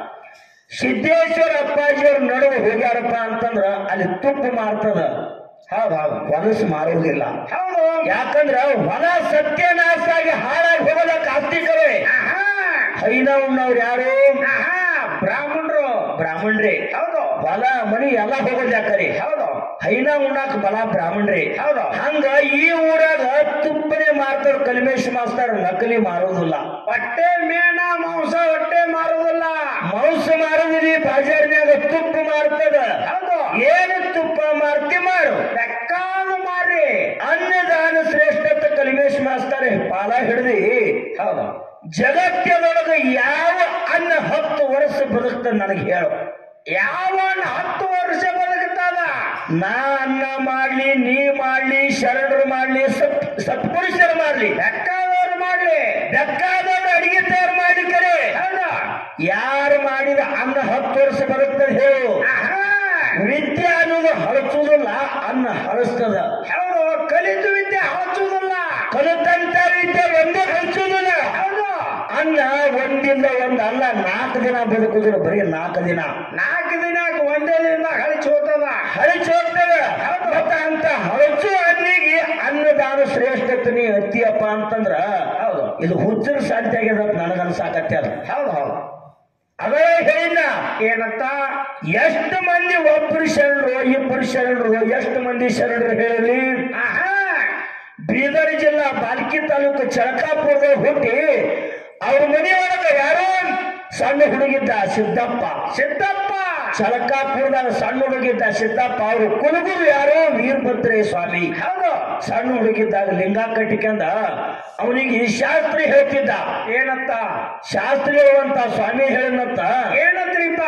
ಸಿದ್ದೇಶ್ವರ ಅಪ್ಪಾಜಿಯವ್ರ ನಡುವೆ ಹೋಗ್ಯಾರಪ್ಪ ಅಂತಂದ್ರ ಅಲ್ಲಿ ತುಪ್ಪ ಮಾರ್ತದ ಹೌದು ಹೌದು ಹೊಲಸು ಮಾರುವುದಿಲ್ಲ ಹೌದು ಯಾಕಂದ್ರ ಹೊಲ ಸತ್ಯನಾಶ ಆಗಿ ಹಾಳಾಗಿ ಹೋಗೋದಕ್ಕೆ ಆಸ್ತಿಕರೇ ಆಹಾ ಹೈನ ಉಣ್ಣವ್ರು ಯಾರು ಆಹಾ ಬ್ರಾಹ್ಮಣರು ಬ್ರಾಹ್ಮಣ್ರಿ ಹೌದು ಹೊಲ ಮನಿ ಎಲ್ಲ ಹೋಗೋದ್ ಯಾಕರಿ ಹೌದು ಹೈನ ಉಣ್ಣಾಕ ಬಲ ಬ್ರಾಹ್ಮಣ್ರಿ ಹೌದು ಹಂಗ ಈ ಊರಾಗ ತುಪ್ಪನೆ ಮಾರ್ತಾರ ಕಲ್ಮೇಶ್ ಮಾಸ್ತಾರ ನಕಲಿ ಮಾರೋದಿಲ್ಲ ಹೊಟ್ಟೆ ಮೇಣ ಮಾಂಸ ಹೊಟ್ಟೆ ಮಾರುವುದಿಲ್ಲ ಮಾಂಸ ಮಾರೋದಿಲ್ಲ ಬಾಜಾರ್ನ್ಯಾಗ ತುಪ್ಪ ಮಾರ್ತದ ಹೌದು ಏನು ತುಪ್ಪ ಮಾರ್ತಿ ಮಾರು ಬೆಕ್ಕಾದ ಮಾರಿ ಅನ್ನದಾನ ಶ್ರೇಷ್ಠತೆ ಕಲ್ಮೇಶ್ ಮಾಸ್ತಾರೆ ಪಾಲ ಹಿಡ್ದಿ ಹೌದು ಜಗತ್ತಿನೊಳಗ ಯಾವ ಅನ್ನ ಹತ್ತು ವರ್ಷ ಬದುಕ್ತದ ನನಗೆ ಹೇಳು ಯಾವ ಹತ್ತು ವರ್ಷ ಬದುಕುತ್ತದ ನಾ ಅನ್ನ ಮಾಡ್ಲಿ ನೀ ಮಾಡ್ಲಿ ಶರಣರು ಮಾಡ್ಲಿ ಸತ್ ಸತ್ಪುರುಷರು ಮಾಡ್ಲಿ ಬೆಕ್ಕಾದವ್ರು ಮಾಡ್ಲಿ ಬೇಕಾದವ್ರು ಅಡಿಗೆ ತಯಾರು ಮಾಡಿ ಕರೆ ಹೌದು ಯಾರು ಮಾಡಿದ ಅನ್ನ ಹತ್ತು ವರ್ಷ ಬರುತ್ತದೆ ಹೇಳು ಆಹಾ ವಿದ್ಯೆ ಅನ್ನೋದು ಹಳಸುವುದಿಲ್ಲ ಅನ್ನ ಹಳಸ್ತದ ಹೌದು ಅಲ್ಲ ನಾಲ್ಕು ದಿನ ಬದುಕುದಿಲ್ಲ ಬರೀ ನಾಲ್ಕು ದಿನ ನಾಲ್ಕು ದಿನ ಒಂದೇ ದಿನ ಹಳಿಚ್ ಹೋಗ್ತದ ಹಳಚಿ ಹೋಗ್ತದೆ ಮತ್ತ ಅಂತ ಹಳಚು ಅನ್ನಿಗೆ ಅನ್ನದಾನ ಶ್ರೇಷ್ಠತೆ ನೀ ಅತ್ತಿಯಪ್ಪ ಅಂತಂದ್ರ ಹೌದು ಇದು ಹುಚ್ಚರ ಸಾಧ್ಯ ಆಗ್ಯದ ನನಗನ್ಸಾಕತ್ತೆ ಅದು ಹೌದು ಹೌದು ಅದೇ ಹೇಳಿನ ಏನಂತ ಎಷ್ಟು ಮಂದಿ ಒಬ್ಬರು ಶರಣರು ಇಬ್ಬರು ಶರಣರು ಎಷ್ಟು ಮಂದಿ ಶರಣರು ಹೇಳಲಿ ಆಹಾ ಬೀದರ್ ಜಿಲ್ಲಾ ಬಾಲ್ಕಿ ತಾಲೂಕು ಚಳಕಾಪುರದಾಗ ಹುಟ್ಟಿ ಅವ್ರ ಮನೆಯೊಳಗ ಯಾರೋ ಸಣ್ಣ ಹುಡುಗಿದ್ದ ಸಿದ್ದಪ್ಪ ಸಿದ್ದಪ್ಪ ಚಳಕಾಪುರದಾಗ ಸಣ್ಣ ಹುಡುಗಿದ್ದ ಸಿದ್ದಪ್ಪ ಅವರು ಕುಲಗುರು ಯಾರೋ ವೀರಭದ್ರೇ ಸ್ವಾಮಿ ಹೌದು ಸಣ್ಣ ಹುಡುಗಿದ್ದಾಗ ಲಿಂಗ ಕಟ್ಟಿಕೊಂಡ ಅವನಿಗೆ ಈ ಶಾಸ್ತ್ರಿ ಹೇಳ್ತಿದ್ದ ಏನಂತ ಶಾಸ್ತ್ರಿ ಅಂತ ಸ್ವಾಮಿ ಹೇಳಿನಂತ ಏನಂತ್ರಿಪ್ಪ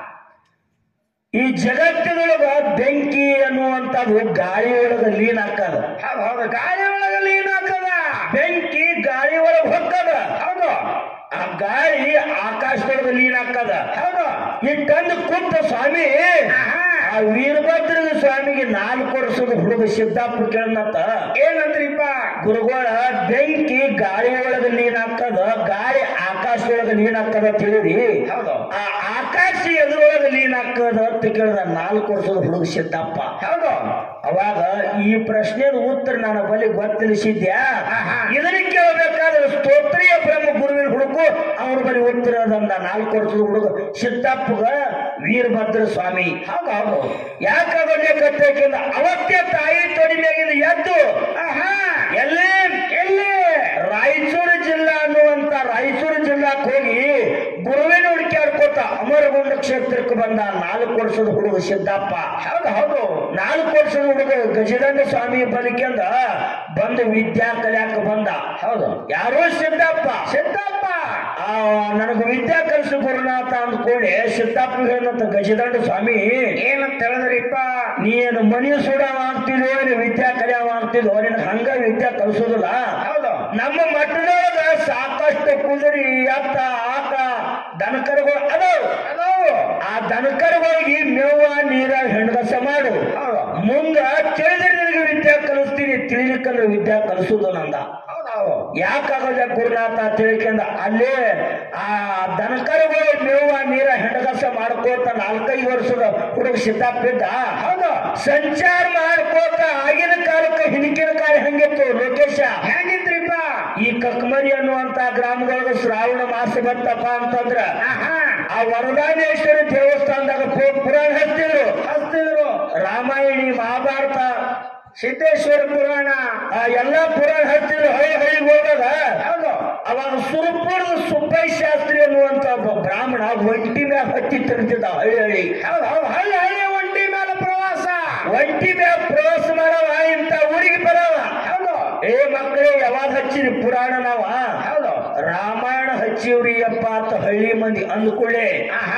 ಈ ಜಗತ್ತಿನೊಳಗ ಬೆಂಕಿ ಅನ್ನುವಂಥದ್ದು ಗಾಳಿ ಒಳಗ ಲೀನ್ ಹಾಕದ ಹೌದು ಹೌದು ಗಾಳಿ ಒಳಗಲ್ಲಿ ಏನಾಗ್ತದ ಬೆಂಕಿ ಗಾಳಿ ಒಳಗ ಹೊಕ್ಕದ ಹೌದು ಆ ಗಾಳಿ ಆಕಾಶದೊಳಗ ಲೀನ್ ಹಾಕದ ಹೌದು ಇಟ್ಟಂದು ಕುಂತ ಸ್ವಾಮಿ ಆಹಾ ಆ ವೀರಭದ್ರ ಸ್ವಾಮಿಗೆ ನಾಲ್ಕು ವರ್ಷದ ಹುಡುಗ ಸಿದ್ದಾಪುರ ಕೇಳನಂತ ಏನಂತ್ರಿಪ್ಪ ಗುರುಗಳ ಬೆಂಕಿ ಗಾಳಿ ಒಳಗ ಲೀನ್ ಹಾಕದ ಗಾಳಿ ಆಕಾಶದೊಳಗ ಲೀನ್ ಹಾಕದ ತಿಳಿರಿ ಹೌದು ಆ ಆಕಾಶ ಎದುರೊಳಗ ಲೀನ್ ಹಾಕದ ಅಂತ ಕೇಳಿದ ನಾಲ್ಕು ವರ್ಷದ ಹುಡುಗ ಸಿದ್ದಪ್ಪ ಹೌದು ಅವಾಗ ಈ ಪ್ರಶ್ನೆದ ಉತ್ತರ ನಾನು ಬಳಿ ಗೊತ್ತಿಳಿಸಿದ್ಯಾ ಆಹಾ. ಇದನ್ನ ಕೇಳಬೇಕಾದ್ರೆ ಸ್ತೋತ್ರಿಯ ಬ್ರಹ್ಮ ಗುರುವಿನ ಹುಡುಕು ಅವ್ರ ಬಳಿ ಉತ್ತರ ಅದಂದ ನಾಲ್ಕು ವರ್ಷದ ಹುಡುಗ ಸಿದ್ದಪ್ಪಗ ವೀರಭದ್ರ ಸ್ವಾಮಿ ಹೌದು ಹೌದು ಯಾಕಾಗಲೇ ಕತ್ತೇಕೆಂದ ಅವತ್ತೇ ತಾಯಿ ತೊಡಿ ಮ್ಯಾಗಿಂದ ಎದ್ದು ಆಹಾ ಎಲ್ಲಿ ಎಲ್ಲಿ ರಾಯಚೂರು ಜಿಲ್ಲಾ ಅನ್ನುವಂತ ರಾಯಚೂರು ಜಿಲ್ಲಾಕ್ ಹೋಗಿ ಗುರುವಿನ ಹುಡುಕ್ಯಾಡ್ಕೋತ ಅಮರಗೊಂಡ ಕ್ಷೇತ್ರಕ್ಕೆ ಬಂದ ನಾಲ್ಕು ವರ್ಷದ ಹುಡುಗ ಸಿದ್ದಪ್ಪ ಹೌದು ಹೌದು ನಾಲ್ಕು ವರ್ಷದ ಹುಡುಗ ಗಜದಂಡ ಸ್ವಾಮಿ ಬಲಿಕೆಂದ ಬಂದು ವಿದ್ಯಾ ಕಲ್ಯಾಕ ಬಂದ ಹೌದು ಯಾರೋ ಸಿದ್ದಪ್ಪ ಸಿದ್ದಪ್ಪ ಆ ನನಗೆ ವಿದ್ಯಾ ಕಲಿಸು ಗುರುನಾಥ ಅಂದ್ಕೊಳ್ಳಿ ಸಿದ್ದಪ್ಪ ಏನಂತ ಗಜದಂಡ ಸ್ವಾಮಿ ಏನಂತ ಹೇಳಿದ್ರಿಪ್ಪ ನೀನು ಮನಿ ಸುಡವ ಆಗ್ತಿದ್ವೋ ನೀನು ವಿದ್ಯಾ ಕಲಿಯವ ಆಗ್ತಿದ್ವೋ ನಿನಗೆ ಹಂಗ ವಿದ್ಯಾ ಕಲಿಸೋದಿಲ್ಲ ಹೌದು ನಮ್ಮ ಮಠದೊಳಗ ಸಾಕಷ್ಟು ಕುದುರಿ ಎತ್ತ ಆಕ ದನಕರುಗಳು ಅದಾವ ಅದು ಆ ದನಕರುಗಳಿಗೆ ಮೇವ ನೀರ ಹೆಣ್ಗಸ ಮಾಡು ಹೌದು ಮುಂದ ತಿಳಿದ್ರೆ ನಿನಗೆ ವಿದ್ಯಾ ಕಲಿಸ್ತೀನಿ ತಿಳಿಲಿಕ್ಕಂದ್ರೆ ವಿದ್ಯಾ ಕಲಿಸೋದು ನಂದ ಹೌದು ಹೌದು ಯಾಕಾಗದ ಗುರುನಾಥ ತಿಳ್ಕೊಂಡ ಅಲ್ಲೇ ಆ ದನಕರುಗಳು ಮೇವ ನೀರ ಹೆಂಡಗಸ ಮಾಡ್ಕೋತ ನಾಲ್ಕೈದು ವರ್ಷದ ಹುಡುಗ ಸಿದ್ದಪ್ಪಿದ್ದ ಹೌದು ಸಂಚಾರ ಮಾಡ್ಕೋತ ಆಗಿನ ಕಾಲಕ್ಕೆ ಹಿಂದಿನ ಕಾಲ ಹೆಂಗಿತ್ತು ಲೋಕೇಶ ಹೆಂಗಿದ್ರಿಪ್ಪ ಈ ಕಕ್ಮರಿ ಅನ್ನುವಂತ ಗ್ರಾಮದೊಳಗ ಶ್ರಾವಣ ಮಾಸ ಬಂತಪ್ಪ ಅಂತಂದ್ರ ಆಹಾ ಆ ವರದಾನೇಶ್ವರಿ ದೇವಸ್ಥಾನದಾಗ ಪು- ಪುರಾಣ ಹಚ್ತಿದ್ರು ಹಸ್ತಿದ್ರು ರಾಮಾಯಣಿ ಮಹಾಭಾರತ ಸಿದ್ದೇಶ್ವರ ಪುರಾಣ ಆ ಎಲ್ಲಾ ಪುರಾಣ ಹಚ್ತಿದ್ರು ಹಳ್ಳಿ ಹಳ್ಳಿಗೆ ಹೋದಾಗ ಹೌದು ಅವಾಗ ಸುರಪುರದ ಸುಬ್ಬಯ್ಯ ಶಾಸ್ತ್ರಿ ಅನ್ನುವಂತ ಒಬ್ಬ ಬ್ರಾಹ್ಮಣ ಒಂಟಿ ಮ್ಯಾಗ ಹತ್ತಿ ತಿರುಗ್ತಿದ್ದ ಹಳ್ಳಿ ಹಳ್ಳಿ ಹೌದು ಹೌದು ಹಳ್ಳಿ ಹಳ್ಳಿ ಒಂಟಿ ಮೇಲೆ ಪ್ರವಾಸ ಒಂಟಿ ಮ್ಯಾಗ ಪ್ರವಾಸ ಮಾಡವ ಇಂತ ಊರಿಗೆ ಬರವ ಹೌದು ಏ ಮಕ್ಕಳೇ ಯಾವಾಗ ಹಚ್ಚಿರಿ ಪುರಾಣ ನಾವ ಹೌದು ರಾಮಾಯಣ ಹಚ್ಚಿವ್ರಿ ಅಪ್ಪ ಅಂತ ಹಳ್ಳಿ ಮಂದಿ ಅಂದ್ಕೊಳ್ಳೆ ಆಹಾ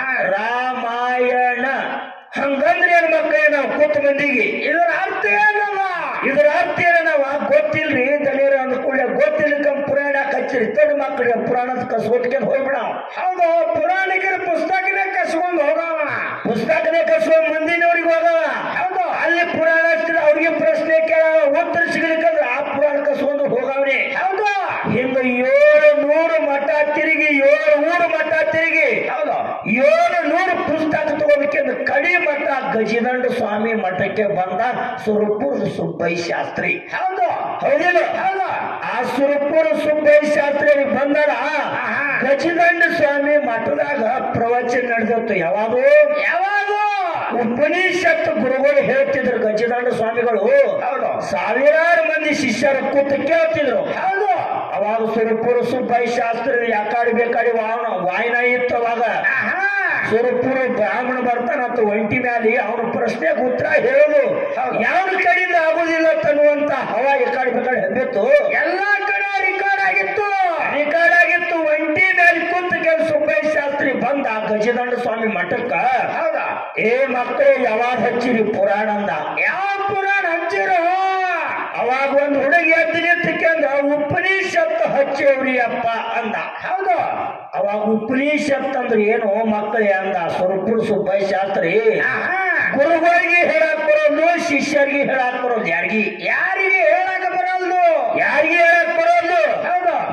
ರಾಮಾಯಣ ಹಂಗಂದ್ರೆ ಏನ್ ಮಕ್ಕಳೇ ನಾವು ಕೂತ ಮಂದಿಗೆ ಇದರ ಅರ್ಥ ಏನಲ್ಲ ಇದ್ರ ಅರ್ಥ ಏನ ನಾವ ಗೊತ್ತಿಲ್ರಿ ದಲಿಯರ ಅಂದ್ಕೊಳ್ಳೆ ಗೊತ್ತಿಲ್ಲ ಪುರಾಣ ಹಚ್ಚಿರಿ ತಡ ಮಕ್ಕಳಿಗೆ ಪುರಾಣದ ಕಸ್ಕೊಟ್ಕೊಂಡು ಹೋಗ್ಬಿಡ ಹೌದು ಪುರಾಣಿಕರ ಪುಸ್ತಕನೇ ಕಸ್ಕೊಂಡು ಹೋಗವ ಪುಸ್ತಕನೇ ಕಸ್ಕೊಂಡ್ ಮುಂದಿನವ್ರಿಗೆ ಹೋಗವ ಹೌದು ಅಲ್ಲಿ ಪುರಾಣ ಹಚ್ಚಿದ್ರೆ ಅವ್ರಿಗೆ ಪ್ರಶ್ನೆ ಕೇಳ ಉತ್ತರ ಸಿಗ್ಲಿಕ್ಕಂದ್ರೆ ಆ ಪುರಾಣ ಕಸ್ಕೊಂಡು ಹೋಗವ್ರಿ ಹೌದು ಹಿಂಗ ಏಳು ನೂರು ಮಠ ತಿರುಗಿ ಏಳು ಊರು ಮಠ ತಿರುಗಿ ಹೌದು ಏಳು ನೂರು ಪುಸ್ತಕ ತಗೋಬೇಕೆಂದು ಕಡಿ ಮಠ ಗಜಿದಂಡ ಸ್ವಾಮಿ ಮಠಕ್ಕೆ ಬಂದ ಸುರಪುರದ ಸುಬ್ಬಯ್ಯ ಶಾಸ್ತ್ರಿ ಹೌದು ಹೌದಿಲ್ಲ ಹೌದು ಆ ಸುರಪುರ ಸುಬ್ಬಯ್ಯ ಶಾಸ್ತ್ರಿ ಬಂದಾರ ಆಹಾ. ಗಜಿದಂಡ ಸ್ವಾಮಿ ಮಠದಾಗ ಪ್ರವಚನ ನಡೆದಿತ್ತು ಯಾವಾಗ ಯಾವಾಗ ಉಪನಿಷತ್ತು ಗುರುಗಳು ಹೇಳ್ತಿದ್ರು ಗಜದಂಡ ಸ್ವಾಮಿಗಳು ಹೌದು ಸಾವಿರಾರು ಮಂದಿ ಶಿಷ್ಯರ ಕೂತು ಕೇಳ್ತಿದ್ರು ಹೌದು ಅವಾಗ ಸುರಪುರ ಸುಬ್ಬಯ್ಯ ಶಾಸ್ತ್ರಿ ಯಾಕಾಡಿ ಬೇಕಾಡಿ ವಾಹನ ವಾಯನ ಇತ್ತು ಅವಾಗ ಆಹಾ ಸುರಪುರ ಬ್ರಾಹ್ಮಣ ಬರ್ತಾನಂತ ಒಂಟಿ ಮ್ಯಾಲಿ ಅವನ ಪ್ರಶ್ನೆಗೆ ಉತ್ತರ ಹೇಳೋದು ಹೌದು. ಯಾವ ಕಡೆಯಿಂದ ಆಗುದಿಲ್ಲ ತನ್ನುವಂತ ಹವಾ ಎಕಾಡಿ ಬೇಕಾಡಿ ಹೆಬ್ಬಿತ್ತು ಎಲ್ಲಾ ಕಡೆ ರೆಕಾರ್ಡ್ ಆಗಿತ್ತು ರೆಕಾರ್ಡ್ ಆಗಿತ್ತು ಒಂಟಿ ಮ್ಯಾಲಿ ಕುಂತ ಕೆಲ ಸುಬ್ಬಯ್ಯ ಶಾಸ್ತ್ರಿ ಬಂದ ಗಜದಂಡ ಸ್ವಾಮಿ ಮಠಕ್ಕ ಹೌದಾ ಏ ಮಕ್ಕಳೇ ಯಾವಾಗ ಹಚ್ಚಿರಿ ಪುರಾಣ ಅಂದ ಯಾವ ಪುರಾಣ ಹಚ್ಚಿರೋ ಅವಾಗ ಒಂದು ಹುಡುಗಿ ಎದ್ದು ನಿಂತಕ್ಕೆಂದ ಉಪನಿಷತ್ತು ಹಚ್ಚೇವ್ರಿ ಅಪ್ಪ ಅಂದ ಹೌದು ಅವಾಗ ಉಪನಿಷತ್ ಅಂದ್ರೆ ಏನು ಮಕ್ಕಳೇ ಅಂದ ಸುರಪುರ ಸುಬ್ಬಯ್ಯ ಶಾಸ್ತ್ರಿ ಆಹಾ ಗುರುಗಳಿಗೆ ಹೇಳಕ್ ಬರೋದು ಶಿಷ್ಯರಿಗೆ ಹೇಳಕ್ ಬರೋದು ಯಾರಿಗಿ ಯಾರಿಗೆ ಹೇಳಕ ಬರಲ್ದು ಯಾರಿಗೆ ಹೇಳಕ್ ಬರೋದು ಹೌದು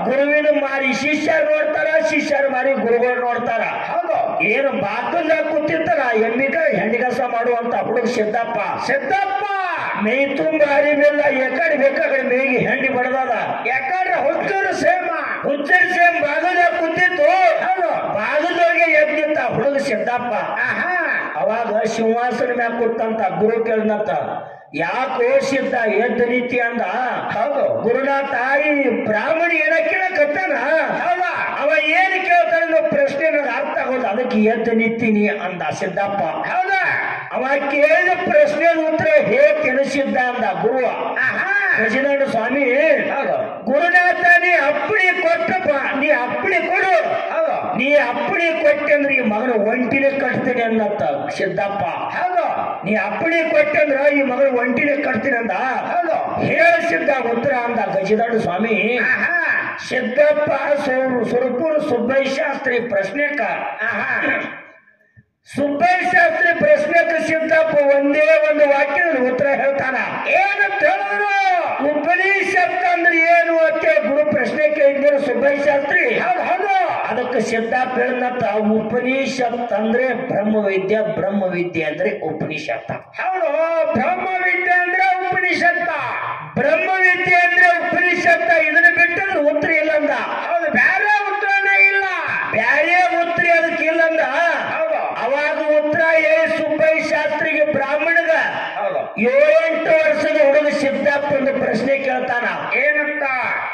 ಗುರುವಿನ ಮಾರಿ ಶಿಷ್ಯರು ನೋಡ್ತಾರ ಶಿಷ್ಯರು ಮಾರಿ ಗುರುಗಳು ನೋಡ್ತಾರ ಹೌದು ಏನು ಬಾಕಲ್ದಾಗ ಕೂತಿರ್ತಾರ ಎಮ್ಮಿಗ ಹೆಂಡಿಗಸ ಮಾಡುವಂತ ಹುಡುಗ ಸಿದ್ದಪ್ಪ ಸಿದ್ದಪ್ಪ ಮೈ ತುಂಬ ಅರಿವಿಲ್ಲ ಎಕಡೆ ಬೇಕಾಕಡೆ ಮೇಗಿ ಹೆಂಡಿ ಬಡದದ ಯಾಕಂದ್ರೆ ಹುಚ್ಚೂರು ಸೇಮ ಹುಚ್ಚರಿಸಿ ಬಾಗಲ್ದಾಗ ಕೂತಿತ್ತು ಹೌದು ಬಾಗಲ್ದೊಳಗೆ ಎದ್ದಿತ್ತ ಹುಡುಗ ಸಿದ್ದಪ್ಪ ಆಹಾ ಅವಾಗ ಸಿಂಹಾಸನ ಮ್ಯಾಗ ಕೂತಂತ ಗುರು ಕೇಳ್ದಂತ ಯಾಕೋ ಸಿದ್ಧ ಎದ್ದ ರೀತಿ ಅಂದ ಹೌದು ಗುರುನಾಥ ಈ ಬ್ರಾಹ್ಮಣ ಏನ ಕೇಳಕತ್ತಾನ ಹೌದಾ ಅವ ಏನ್ ಕೇಳ್ತಾನ ಅನ್ನೋ ಪ್ರಶ್ನೆ ನನಗೆ ಅರ್ಥ ಆಗೋದು ಅದಕ್ಕೆ ಎದ್ದು ನಿಂತೀನಿ ಅಂದ ಸಿದ್ದಪ್ಪ ಹೌದಾ ಅವ ಕೇಳಿದ ಪ್ರಶ್ನೆ ಉತ್ತರ ಹೇಗೆ ತಿಳಿಸಿದ್ದ ಅಂದ ಗುರು ಆಹಾ ಗಜನಂಡ ಸ್ವಾಮಿ ಹೌದು ಗುರುನಾಥ ನೀ ಅಪ್ಪಣೆ ಕೊಟ್ಟಪ್ಪ ನೀ ಅಪ್ಪಣೆ ಕೊಡು ಹೌದು ನೀ ಅಪ್ಪಣೆ ಕೊಟ್ಟೆ ಅಂದ್ರೆ ಈ ಮಗನ ಒಂಟಿನೇ ಕಟ್ತೀನಿ ಅನ್ನತ್ತ ಸಿದ್ದಪ್ಪ ಹೌದು ನೀ ಅಪ್ಪಣೆ ಕೊಟ್ಟೆ ಅಂದ್ರ ಈ ಮಗನ ಒಂಟಿನೇ ಕಟ್ತೀನಿ ಅಂದ ಹೌದು ಹೇಳ ಸಿದ್ಧ ಉತ್ತರ ಅಂದ ಗಜದಂಡ ಸ್ವಾಮಿ ಆಹಾ ಸಿದ್ದಪ್ಪ ಸು- ಸುರಪುರ ಸುಬ್ಬಯ್ಯ ಶಾಸ್ತ್ರಿ ಪ್ರಶ್ನೆಕ ಆಹಾ ಸುಬ್ಬಯ್ಯ ಶಾಸ್ತ್ರಿ ಪ್ರಶ್ನೆಕ ಸಿದ್ದಪ್ಪ ಒಂದೇ ಒಂದು ವಾಕ್ಯದಲ್ಲಿ ಉತ್ತರ ಹೇಳ್ತಾನ ಏನಂತ ಹೇಳಿದ್ರು ಉಪನಿಷತ್ ಅಂದ್ರೆ ಏನು ಅಂತ ಗುರು ಪ್ರಶ್ನೆ ಕೇಳಿದ್ದೇನೆ ಸುಬ್ಬಯ್ಯ ಶಾಸ್ತ್ರಿ ಹೌದು ಹೌದು ಅದಕ್ಕೆ ಸಿದ್ದಪ್ಪ ಹೇಳಿದಂತ ಉಪನಿಷತ್ ಅಂದ್ರೆ ಬ್ರಹ್ಮವಿದ್ಯೆ ಬ್ರಹ್ಮವಿದ್ಯೆ ಅಂದ್ರೆ ಉಪನಿಷತ್ ಹೌದು ಬ್ರಹ್ಮವಿದ್ಯೆ ಅಂದ್ರೆ ಉಪನಿಷತ್ತ ಬ್ರಹ್ಮವಿದ್ಯೆ ಅಂದ್ರೆ ಉಪನಿಷತ್ ಇದನ್ನ ಬಿಟ್ಟಂದ್ರೆ ಉತ್ತರ ಇಲ್ಲಂದ ಹೌದು ಬೇರೆ ಉತ್ತರನೇ ಇಲ್ಲ ಬ್ಯಾರೆ ಉತ್ತರ ಅದಕ್ಕೆ ಇಲ್ಲಂದ ಹೌದು ಅವಾಗ ಉತ್ತರ ಏ ಸುಬ್ಬಯ್ಯ ಶಾಸ್ತ್ರಿಗೆ ಬ್ರಾಹ್ಮಣಗ ಹೌದು ಏಳೆಂಟು ವರ್ಷದ ಹುಡುಗ ಸಿದ್ದಪ್ಪ ಒಂದು ಪ್ರಶ್ನೆ ಕೇಳ್ತಾನ ಏನಂತ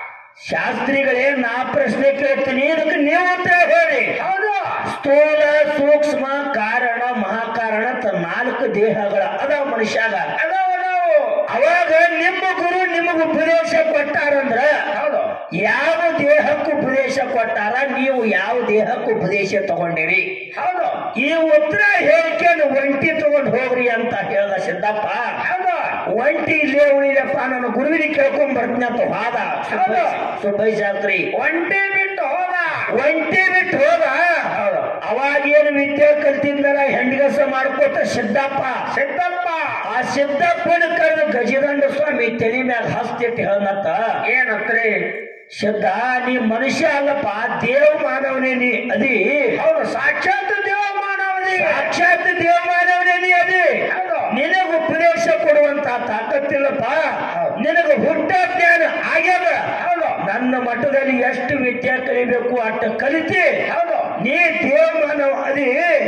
ಶಾಸ್ತ್ರಿಗಳೇ ನಾ ಪ್ರಶ್ನೆ ಕೇಳ್ತೀನಿ ಇದಕ್ಕೆ ನೀವು ಉತ್ತರ ಹೇಳಿ ಹೌದು ಸ್ಥೂಲ ಸೂಕ್ಷ್ಮ ಕಾರಣ ಮಹಾಕಾರಣ ಅಂತ ನಾಲ್ಕು ದೇಹಗಳ ಅದಾವ ಮನುಷ್ಯಾಗ ಅದಾವ ನಾವು ಅವಾಗ ನಿಮ್ಮ ಗುರು ನಿಮಗ ಉಪದೇಶ ಕೊಟ್ಟಾರಂದ್ರ ಹೌದು ಯಾವ ದೇಹಕ್ಕೂ ಉಪದೇಶ ಕೊಟ್ಟಾರ ನೀವು ಯಾವ ದೇಹಕ್ಕೂ ಉಪದೇಶ ತಗೊಂಡಿರಿ ಹೌದು ಈ ಉತ್ತರ ಹೇಳಿಕೆಯನ್ನು ಒಂಟಿ ತಗೊಂಡ್ ಹೋಗ್ರಿ ಅಂತ ಹೇಳ್ದ ಸಿದ್ದಪ್ಪ ಹೌದು ಒಂಟಿ ಇಲ್ಲೇ ಉಳಿದಪ್ಪ ನಾನು ಗುರುವಿನ ಕೇಳ್ಕೊಂಡ್ ಬರ್ತೀನಿ ಅಂತ ಹೋದ ಹೌದು. ಸುಬ್ಬಯ್ಯ ಶಾಸ್ತ್ರಿ ಒಂಟಿ ಬಿಟ್ಟು ಹೋದ ಒಂಟಿ ಬಿಟ್ಟು ಹೋದ ಹೌದು ಅವಾಗೇನು ವಿದ್ಯೆ ಕಲ್ತಿದ್ದಾರ ಹೆಂಡಗಸ ಮಾಡ್ಕೋತ ಸಿದ್ದಪ್ಪ ಸಿದ್ದಪ್ಪ ಆ ಸಿದ್ದಪ್ಪನ ಕರೆದು ಗಜದಂಡ ಸ್ವಾಮಿ ತಲೆ ಮ್ಯಾಗ ಹಸ್ತಿಟ್ಟು ಹೇಳನತ್ತ ಏನಂತ್ರಿ ಸಿದ್ಧ ನೀ ಮನುಷ್ಯ ಅಲ್ಲಪ್ಪ ದೇವ್ ಮಾನವನೇ ನೀ ಅದಿ ಹೌದು ಸಾಕ್ಷಾತ್ ದೇವ ಮಾನವನಿಗೆ ಸಾಕ್ಷಾತ್ ದೇವ್ ಮಾನವನೇ ನೀ ಅದಿ ಹೌದು ನಿನಗ ಉಪದೇಶ ಕೊಡುವಂತ ತಾಕತ್ತಿಲ್ಲಪ್ಪ ಹೌದು. ನಿನಗ ಹುಟ್ಟ ಜ್ಞಾನ ಆಗ್ಯದ ಹೌದು ನನ್ನ ಮಠದಲ್ಲಿ ಎಷ್ಟು ವಿದ್ಯೆ ಕಲಿಬೇಕು ಅಷ್ಟ ಕಲಿತಿ ಹೌದು ನೀ ದೇವ್ ಮಾನವ ಅದಿ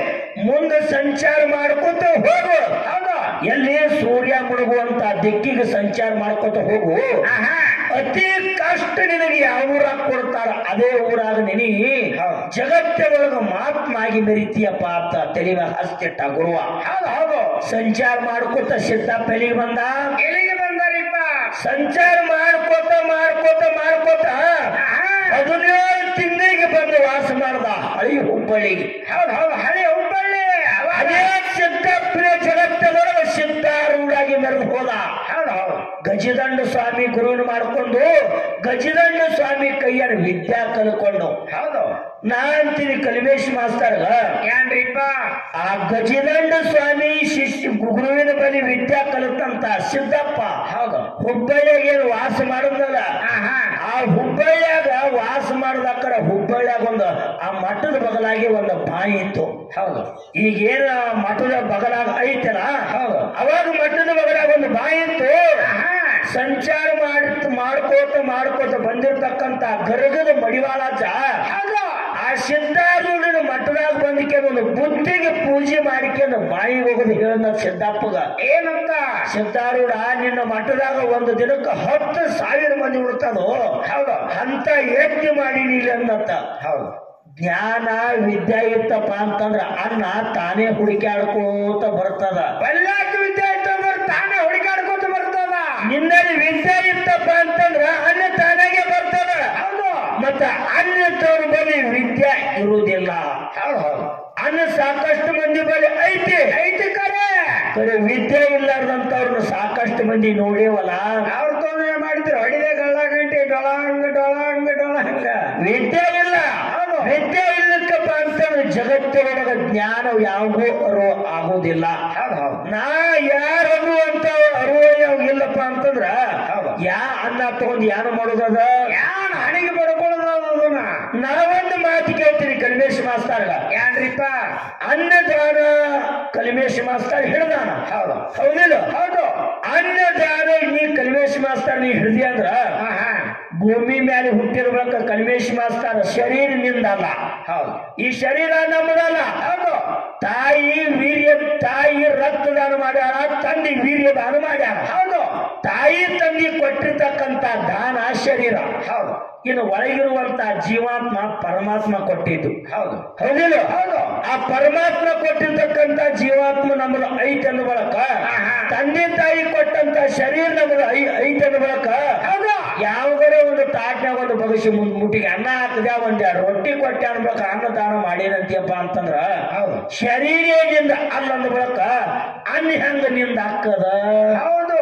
ಮುಂದೆ ಸಂಚಾರ ಮಾಡ್ಕೊತ ಹೋಗು ಹೌದು ಎಲ್ಲಿ ಸೂರ್ಯ ಮುಳುಗುವಂತ ದಿಕ್ಕಿಗೆ ಸಂಚಾರ ಮಾಡ್ಕೊತ ಹೋಗು ಆಹಾ ಅತಿ ಕಷ್ಟ ನಿನಗೆ ಯಾವ ಊರಾಗ ಕೊಡ್ತಾರ ಅದೇ ಊರಾಗ ನೆನಿ ಹೌದು. ಜಗತ್ತಿನೊಳಗ ಮಾತ್ಮಾಗಿ ಮೆರಿತೀಯಪ್ಪ ಅಂತ ತಲೆವ ಹಸ್ತಿಟ್ಟ ಗುರುವ ಹೌದು ಹೌದು ಸಂಚಾರ ಮಾಡ್ಕೊತ ಸಿದ್ದಪ್ಪ ಎಲ್ಲಿಗೆ ಬಂದ ಎಲ್ಲಿಗೆ ಬಂದಾರಿಪ್ಪ ಸಂಚಾರ ಮಾಡ್ಕೋತ ಮಾಡ್ಕೋತ ಮಾಡ್ಕೋತ ಆಹಾ ಹದಿನೇಳು ತಿಂಗಳಿಗೆ ಬಂದು ವಾಸ ಮಾಡ್ದ ಹಳಿ ಹುಬ್ಬಳ್ಳಿಗೆ ಹೌದು ಹೌದು ಹಳೆ ಹುಬ್ಬಳ್ಳಿ ಅವಾಗ ಅದೇ ಸಿದ್ದಪ್ಪನ ಜಗತ್ತಿನೊಳಗ ಸಿದ್ಧಾರೂಢಾಗಿ ಮೆರೆದು ಹೋದ ಹೌದು ಹೌದು ಗಜದಂಡ ಸ್ವಾಮಿ ಗುರುವಿನ ಮಾಡ್ಕೊಂಡು ಗಜದಂಡ ಸ್ವಾಮಿ ಕೈಯನ್ನು ವಿದ್ಯಾ ಕಲ್ಕೊಂಡು ಹೌದು ನಾ ಅಂತೀನಿ ಕಲಿಮೇಶ್ ಮಾಸ್ತರ್ಗ ಏನ್ರಿಪ್ಪ ಆ ಗಜದಂಡ ಸ್ವಾಮಿ ಶಿಷ್ಯ ಗುರುವಿನ ಬಳಿ ವಿದ್ಯಾ ಕಲಿತಂತ ಸಿದ್ದಪ್ಪ ಹೌದು ಹುಬ್ಬಳ್ಳಿಯಾಗ ಏನು ವಾಸ ಮಾಡುದಲ್ಲ ಆಹಾ ಆ ಹುಬ್ಬಳ್ಳಿಯಾಗ ವಾಸ ಮಾಡದಕ್ಕರ ಹುಬ್ಬಳ್ಳಿಯಾಗ ಒಂದು ಆ ಮಠದ ಬಗಲಾಗಿ ಒಂದು ಬಾಯಿ ಇತ್ತು ಹೌದು ಈಗೇನ ಮಠದ ಬಗಲಾಗ ಐತಲ್ಲ ಹೌದು. ಅವಾಗ ಮಠದ ಬಗಲಾಗ ಒಂದು ಬಾಯಿ ಇತ್ತು ಆಹಾ ಸಂಚಾರ ಮಾಡಿ ಮಾಡ್ಕೋತ ಮಾಡ್ಕೋತ ಬಂದಿರ್ತಕ್ಕಂತ ಗರಗದ ಮಡಿವಾಳಾಚ ಹೌದು ಆ ಸಿದ್ಧಾರೂಢನ ಮಠದಾಗ ಬಂದಿಕೆ ಒಂದು ಬುದ್ಧಿಗೆ ಪೂಜೆ ಮಾಡಿಕೊಂಡು ಬಾಯಿ ಹೋಗೋದು ಹೇಳ ಸಿದ್ದಪ್ಪಗ ಏನಂತ ಸಿದ್ಧಾರೂಢ ನಿನ್ನ ಮಠದಾಗ ಒಂದು ದಿನಕ್ಕೆ ಹತ್ತು ಸಾವಿರ ಮಂದಿ ಉಳ್ತದೋ ಹೌದು ಅಂತ ಯಜ್ಞ ಮಾಡೀನಿ ಇಲ್ಲಿ ಅಂದಂತ ಹೌದು ಜ್ಞಾನ ವಿದ್ಯೆ ಇತ್ತಪ್ಪ ಅಂತಂದ್ರ ಅನ್ನ ತಾನೇ ಹುಡುಕಾಡ್ಕೋತ ಬರ್ತದ ಬಲ್ಲಾಕ ವಿದ್ಯೆ ಇತ್ತಂದ್ರೆ ತಾನೇ ಹುಡುಕಾಡ್ಕೊತ ಬರ್ತದ ನಿನ್ನಲ್ಲಿ ವಿದ್ಯೆ ಇತ್ತಪ್ಪ ಅಂತಂದ್ರ ಅನ್ನ ತಾನಾಗೆ ಬರ್ತದ ಹೌದು ಮತ್ತ ಅನ್ನ ತವ್ರ ಬಳಿ ವಿದ್ಯೆ ಇರುವುದಿಲ್ಲ ಹೌದು ಹೌದು ಅನ್ನ ಸಾಕಷ್ಟು ಮಂದಿ ಬಳಿ ಐತಿ ಐತಿ ಕರೆ ಕರೆ ವಿದ್ಯೆ ಇಲ್ಲಾರ್ದಂತವ್ರನ್ನ ಸಾಕಷ್ಟು ಮಂದಿ ನೋಡೇವಲ್ಲ ಅವ್ರ ತೊಂದರೆ ಮಾಡಿದ್ರು ಹೊಡಿದೆ ಗಳ್ಳ ಗಂಟೆ ಡೊಳಂಗ ಡೊಳಂಗ ಡೊಳಂಗ ವಿದ್ಯೆ ಇಲ್ಲ ಹೌದು. ವಿದ್ಯೆ ಇಲ್ಲಕ್ಕಪ್ಪ ಅಂತಂದ್ರೆ ಜಗತ್ತಿನೊಳಗ ಜ್ಞಾನ ಯಾವಾಗೂ ಅರಿವು ಆಗೋದಿಲ್ಲ ಹೌದು ಹೌದು ನಾ ಯಾರದು ಅಂತ ಅರಿವು ಇಲ್ಲಪ್ಪ ಅಂತಂದ್ರ ಹೌದು. ಯಾ ಅನ್ನ ತಗೊಂಡ್ ಯಾನು ಮಾಡೋದದ ಯಾನ್ ಹಣಿಗೆ ಬಡ್ಕೊಳ್ಳೋದು ನಾವೊಂದು ಮಾತು ಕೇಳ್ತೀನಿ ಕಲ್ಮೇಶ್ ಮಾಸ್ತರ್ಗ ಏನ್ರಿಪ್ಪ ಅನ್ನದಾನ ಕಲ್ಮೇಶ್ ಮಾಸ್ತರ್ ಹಿಡ್ದಾನ ಹೌದು ಹೌದಿಲ್ಲ ಹೌದು ಅನ್ನದಾನ ನೀ ಕಲ್ಮೇಶ್ ಮಾಸ್ತರ್ ನೀ ಹಿಡ್ದಿ ಅಂದ್ರ ಹಾ ಹಾ ಭೂಮಿ ಮೇಲೆ ಹುಟ್ಟಿರ್ಬೇಕ ಕಲ್ಮೇಶ್ ಮಾಸ್ತರ್ ಶರೀರನಿಂದ ಅಲ್ಲ ಹೌದು ಈ ಶರೀರ ನಮ್ಮದಲ್ಲ ಹೌದು ತಾಯಿ ವೀರ್ಯ ತಾಯಿ ರಕ್ತದಾನ ಮಾಡ್ಯಾರ ತಂದೆ ವೀರ್ಯ ದಾನ ಮಾಡ್ಯಾರ ಹೌದು ತಾಯಿ ತಂದೆ ಕೊಟ್ಟಿರ್ತಕ್ಕಂತ ದಾನ ಶರೀರ ಹೌದು ಇನ್ನು ಒಳಗಿರುವಂತ ಜೀವಾತ್ಮ ಪರಮಾತ್ಮ ಕೊಟ್ಟಿದ್ದು ಹೌದು ಹೌದಿಲ್ಲ ಹೌದು ಆ ಪರಮಾತ್ಮ ಕೊಟ್ಟಿರ್ತಕ್ಕಂತ ಜೀವಾತ್ಮ ನಮ್ಮದು ಐತ್ ಅಂದ ಬಳಕ ಆಹಾ. ತಂದೆ ತಾಯಿ ಕೊಟ್ಟಂತ ಶರೀರ ನಮ್ಮದು ಐ ಐತ್ ಅಂದ ಬಳಕ ಹೌದು ಯಾವಾಗಾರ ಒಂದು ತಾಟ್ನಾಗ ಒಂದು ಬಗಸಿ ಮುಂದ್ ಮುಟ್ಟಿಗೆ ಅನ್ನ ಹಾಕದ ಒಂದ್ ಎರಡು ರೊಟ್ಟಿ ಕೊಟ್ಟೆ ಅನ್ಬೇಕ ಅನ್ನದಾನ ಮಾಡೇನಂತೀಯಪ್ಪ ಅಂತಂದ್ರ ಹೌದು ಶರೀರದಿಂದ ಅಲ್ಲ ಅಂದ ಬಳಕ ಅನ್ನ ಹೆಂಗ ನಿಂದ ಹಾಕದ ಹೌದು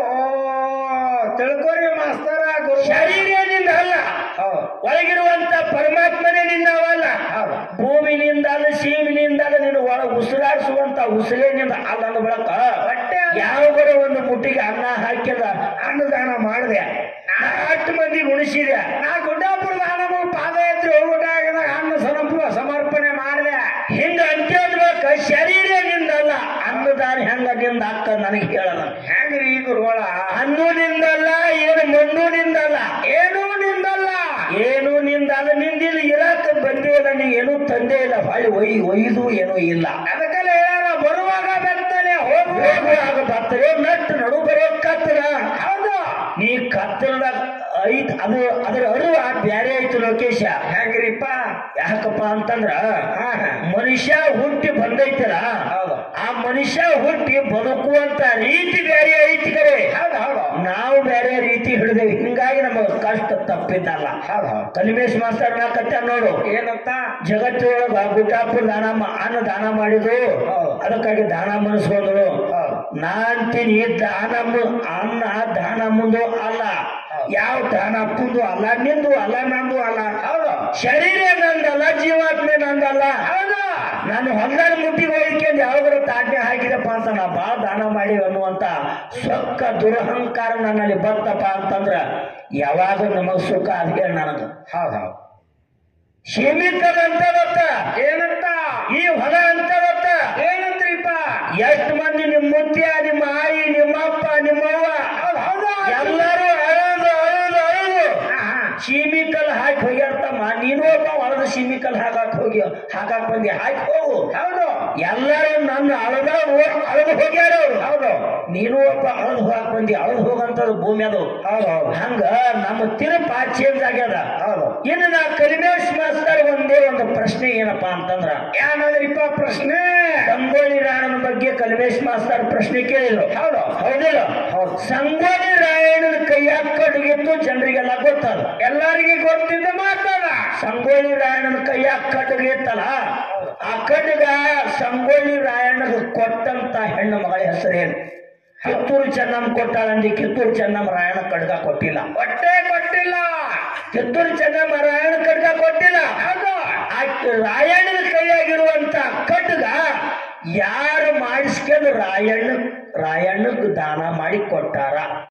ತಿಳ್ಕೊರಿ ಮಾಸ್ತರ ಗುರು ಶರೀರದಿಂದ ಅಲ್ಲ ಹೌದು ಒಳಗಿರುವಂತ ಪರಮಾತ್ಮನೇ ನಿನ್ನವಲ್ಲ ಹೌದು ಭೂಮಿನಿಂದ ಅಲ್ಲ ಸೀಮಿನಿಂದ ಅಲ್ಲ ನೀನು ಒಳ ಉಸಿರಾಡಿಸುವಂತ ಉಸಿರಿನಿಂದ ಅಲ್ಲ ಅಂದ ಬಳಕ ಹೊಟ್ಟೆ ಯಾವಾಗರ ಒಂದು ಮುಟ್ಟಿಗೆ ಅನ್ನ ಹಾಕಿದ ಅನ್ನದಾನ ಮಾಡಿದೆ ಅಷ್ಟು ಮಂದಿ ಉಣಿಸಿದೆ ನಾ ಗುಡ್ಡಾಪುರ ದಾನಗಳು ಪಾದಯಾತ್ರೆ ಹೋಗ್ಬಿಟ್ಟಾಗ ಅನ್ನ ಸಮರ್ಪ ಸಮರ್ಪಣೆ ಮಾಡಿದೆ ಹಿಂಗ ಅಂತ ಹೇಳ್ಬೇಕ ಶರೀರದಿಂದ ಅಲ್ಲ ಅನ್ನದಾನ ಹೆಂಗ ನಿಂದ ಅಕ್ಕ ನನಗೆ ಹೇಳಲ್ಲ ಹೆಂಗ್ರಿ ಗುರುಗಳ ಅನ್ನೂನಿಂದಲ್ಲ ಏನು ಮಣ್ಣೂನಿಂದಲ್ಲ ಏನೂ ನಿಂದಲ್ಲ ಏನು ನಿಂದಲ್ಲ ನಿಂದಿಲ್ಲ ಇರಾಕ ಬಂದೇ ಇಲ್ಲ ನೀ ಏನೂ ತಂದೆ ಇಲ್ಲ ಹೊಳ್ಳಿ ಒಯ್ ಒಯ್ದು ಏನೂ ಇಲ್ಲ ಅದಕ್ಕೆಲ್ಲ ಹೇಳ್ಯಾರ ಬರುವಾಗ ಬೆತ್ತಲೆ ಹೋಗುವಾಗ ಹೋಗುವಾಗ ಬರ್ತದೆ ನಟ್ಟು ನಡು ಬರೋ ಕತ್ತರ ಹೌದು ನೀ ಕತ್ತರದ ಐತ್ ಅದು ಅದರ ಅರಿವ ಬ್ಯಾರೆ ಐತಿ ಲೋಕೇಶ ಹೆಂಗ್ರಿಪ್ಪ ಯಾಕಪ್ಪ ಅಂತಂದ್ರ ಹಾ, ಹಾ. ಮನುಷ್ಯ ಹುಟ್ಟಿ ಬಂದೈತಲ್ಲ ಹೌದು ಆ ಮನುಷ್ಯ ಹುಟ್ಟಿ ಬದುಕುವಂತ ರೀತಿ ಬೇರೆ ಐತಿ ಕರೆ ಹೌದು ಹೌದು ನಾವು ಬೇರೆ ರೀತಿ ಹಿಡಿದೇವಿ ಹಿಂಗಾಗಿ ನಮಗೆ ಕಷ್ಟ ತಪ್ಪಿದ್ದಲ್ಲ ಹೌದು ಹೌದು ಕಲಿಮೇಶ್ ಮಾಸ್ತರ್ ನಾ ಕತ್ತ ನೋಡು ಏನಂತ ಜಗತ್ತೊಳಗ ಗುಡ್ಡಾಪುರ ದಾನ ಮಾ- ಅನ್ನ ದಾನ ಮಾಡಿದ್ರು ಹೌದು. ಅದಕ್ಕಾಗಿ ದಾನ ಮನಸ್ಕೊಂಡ್ರು ಹೌದು ನಾ ಅಂತೀನಿ ದಾನ ಮು- ಅನ್ನ ದಾನ ಮುಂದು ಅಲ್ಲ ಯಾವ ದಾನ ಅಪ್ಪಂದು ಅಲ್ಲ ನಿಂದು ಅಲ್ಲ ನಂದು ಅಲ್ಲ ಹೌದು ಶರೀರ ನಂದಲ್ಲ ಜೀವಾತ್ಮೆ ನಂದಲ್ಲ ಹೌದು ನಾನು ಹೊಲ್ದಾಗ ಮುಟ್ಟಿಗೆ ಹೋಗ್ಕೊಂಡು ಯಾವಾಗಾರ ತಾಟ್ನೆ ಹಾಕಿದಪ್ಪ ಅಂತ ನಾ ಬಾಳ ದಾನ ಮಾಡಿ ಅನ್ನುವಂತ ಸೊಕ್ಕ ದುರಹಂಕಾರ ನನ್ನಲ್ಲಿ ಬರ್ತಪ್ಪ ಅಂತಂದ್ರ ಯಾವಾಗ ನಮಗ್ ಸುಖ ಅದ್ಗೆ ನನಗ ಹೌದು ಹೌದು ಸೀಮಿತದ ಅಂತ ಗೊತ್ತ ಏನಂತ ಈ ಹೊಲ ಅಂತ ಗೊತ್ತ ಏನಂತ್ರಿಪ್ಪ ಎಷ್ಟು ಮಂದಿ ನಿಮ್ಮ ಮುತ್ಯ ನಿಮ್ಮ ಆಯಿ ನಿಮ್ಮ ಅಪ್ಪ ನಿಮ್ಮವ್ವ ಹೌದು ಹೌದು ಎಲ್ಲರೂ ಅಳದು ಅಳದು ಅಳದು ಹಾ, ಹಾ. ಸೀಮಿಕಲ್ ಹಾಕಿ ಹೋಗ್ಯಾರ್ತಮ್ಮ ನೀನು ಒಬ್ಬ ಹೊಲದ ಸೀಮಿಕಲ್ ಹಾಕಕ್ ಹೋಗಿ ಹಾಕಕ್ ಬಂದಿ ಹಾಕಿ ಹೋಗು ಹೌದು ಎಲ್ಲರೂ ನನ್ನ ಅಳದ ಅಳದು ಹೋಗ್ಯಾರ ಅವ್ರು ಹೌದು ನೀನು ಒಬ್ಬ ಅಳದು ಹೋಗಕ್ ಬಂದಿ ಅಳದು ಹೋಗಂತದ್ದು ಭೂಮಿ ಅದು ಹೌದು ಹೌದು ಹಂಗ ನಮ್ಮ ತಿರುಪ ಚೇಂಜ್ ಆಗ್ಯದ ಹೌದು ಇನ್ನು ನಾ ಕಲಿಮೇಶ್ ಮಾಸ್ತರ್ ಒಂದೇ ಒಂದು ಪ್ರಶ್ನೆ ಏನಪ್ಪಾ ಅಂತಂದ್ರ ಏನಂದ್ರಿಪ್ಪ ಪ್ರಶ್ನೆ ಸಂಗೊಳ್ಳಿ ರಾಯಣ್ಣನ ಬಗ್ಗೆ ಕಲ್ಮೇಶ್ ಮಾಸ್ತರ್ ಪ್ರಶ್ನೆ ಕೇಳಿದ್ರು ಹೌದು ಹೌದಿಲ್ಲ ಹೌದು ಸಂಗೊಳ್ಳಿ ರಾಯಣ್ಣನ ಕೈಯಾಗ ಕಡುಗಿತ್ತು ಜನರಿಗೆಲ್ಲ ಗೊತ್ತದ ಎಲ್ಲರಿಗೆ ಗೊತ್ತಿದ್ದ ಮಾತದ ಸಂಗೊಳ್ಳಿ ರಾಯಣ್ಣನ ಕೈಯಾಗ ಕಡುಗಿತ್ತಲ್ಲ ಆ ಕಡುಗ ಸಂಗೊಳ್ಳಿ ರಾಯಣ್ಣಗ ಕೊಟ್ಟಂತ ಹೆಣ್ಣು ಮಗಳ ಹೆಸರೇನು ಕಿತ್ತೂರು ಚೆನ್ನಮ್ಮ ಕೊಟ್ಟಾಳಂದಿ ಕಿತ್ತೂರು ಚೆನ್ನಮ್ಮ ರಾಯಣ್ಣ ಕಡ್ಗ ಕೊಟ್ಟಿಲ್ಲ ಹೊಟ್ಟೆ ಕೊಟ್ಟಿಲ್ಲ ಕಿತ್ತೂರು ಚೆನ್ನಮ್ಮ ರಾಯಣ್ಣ ಕಡ್ಗ ಕೊಟ್ಟಿಲ್ಲ ಹೌದು ಆ ರಾಯಣ್ಣನ ಕೈಯಾಗಿರುವಂತ ಕಡ್ಗ ಯಾರು ಮಾಡಿಸ್ಕೊಂಡು ರಾಯಣ್ಣ ರಾಯಣ್ಣಗ್ ದಾನ ಮಾಡಿ ಕೊಟ್ಟಾರ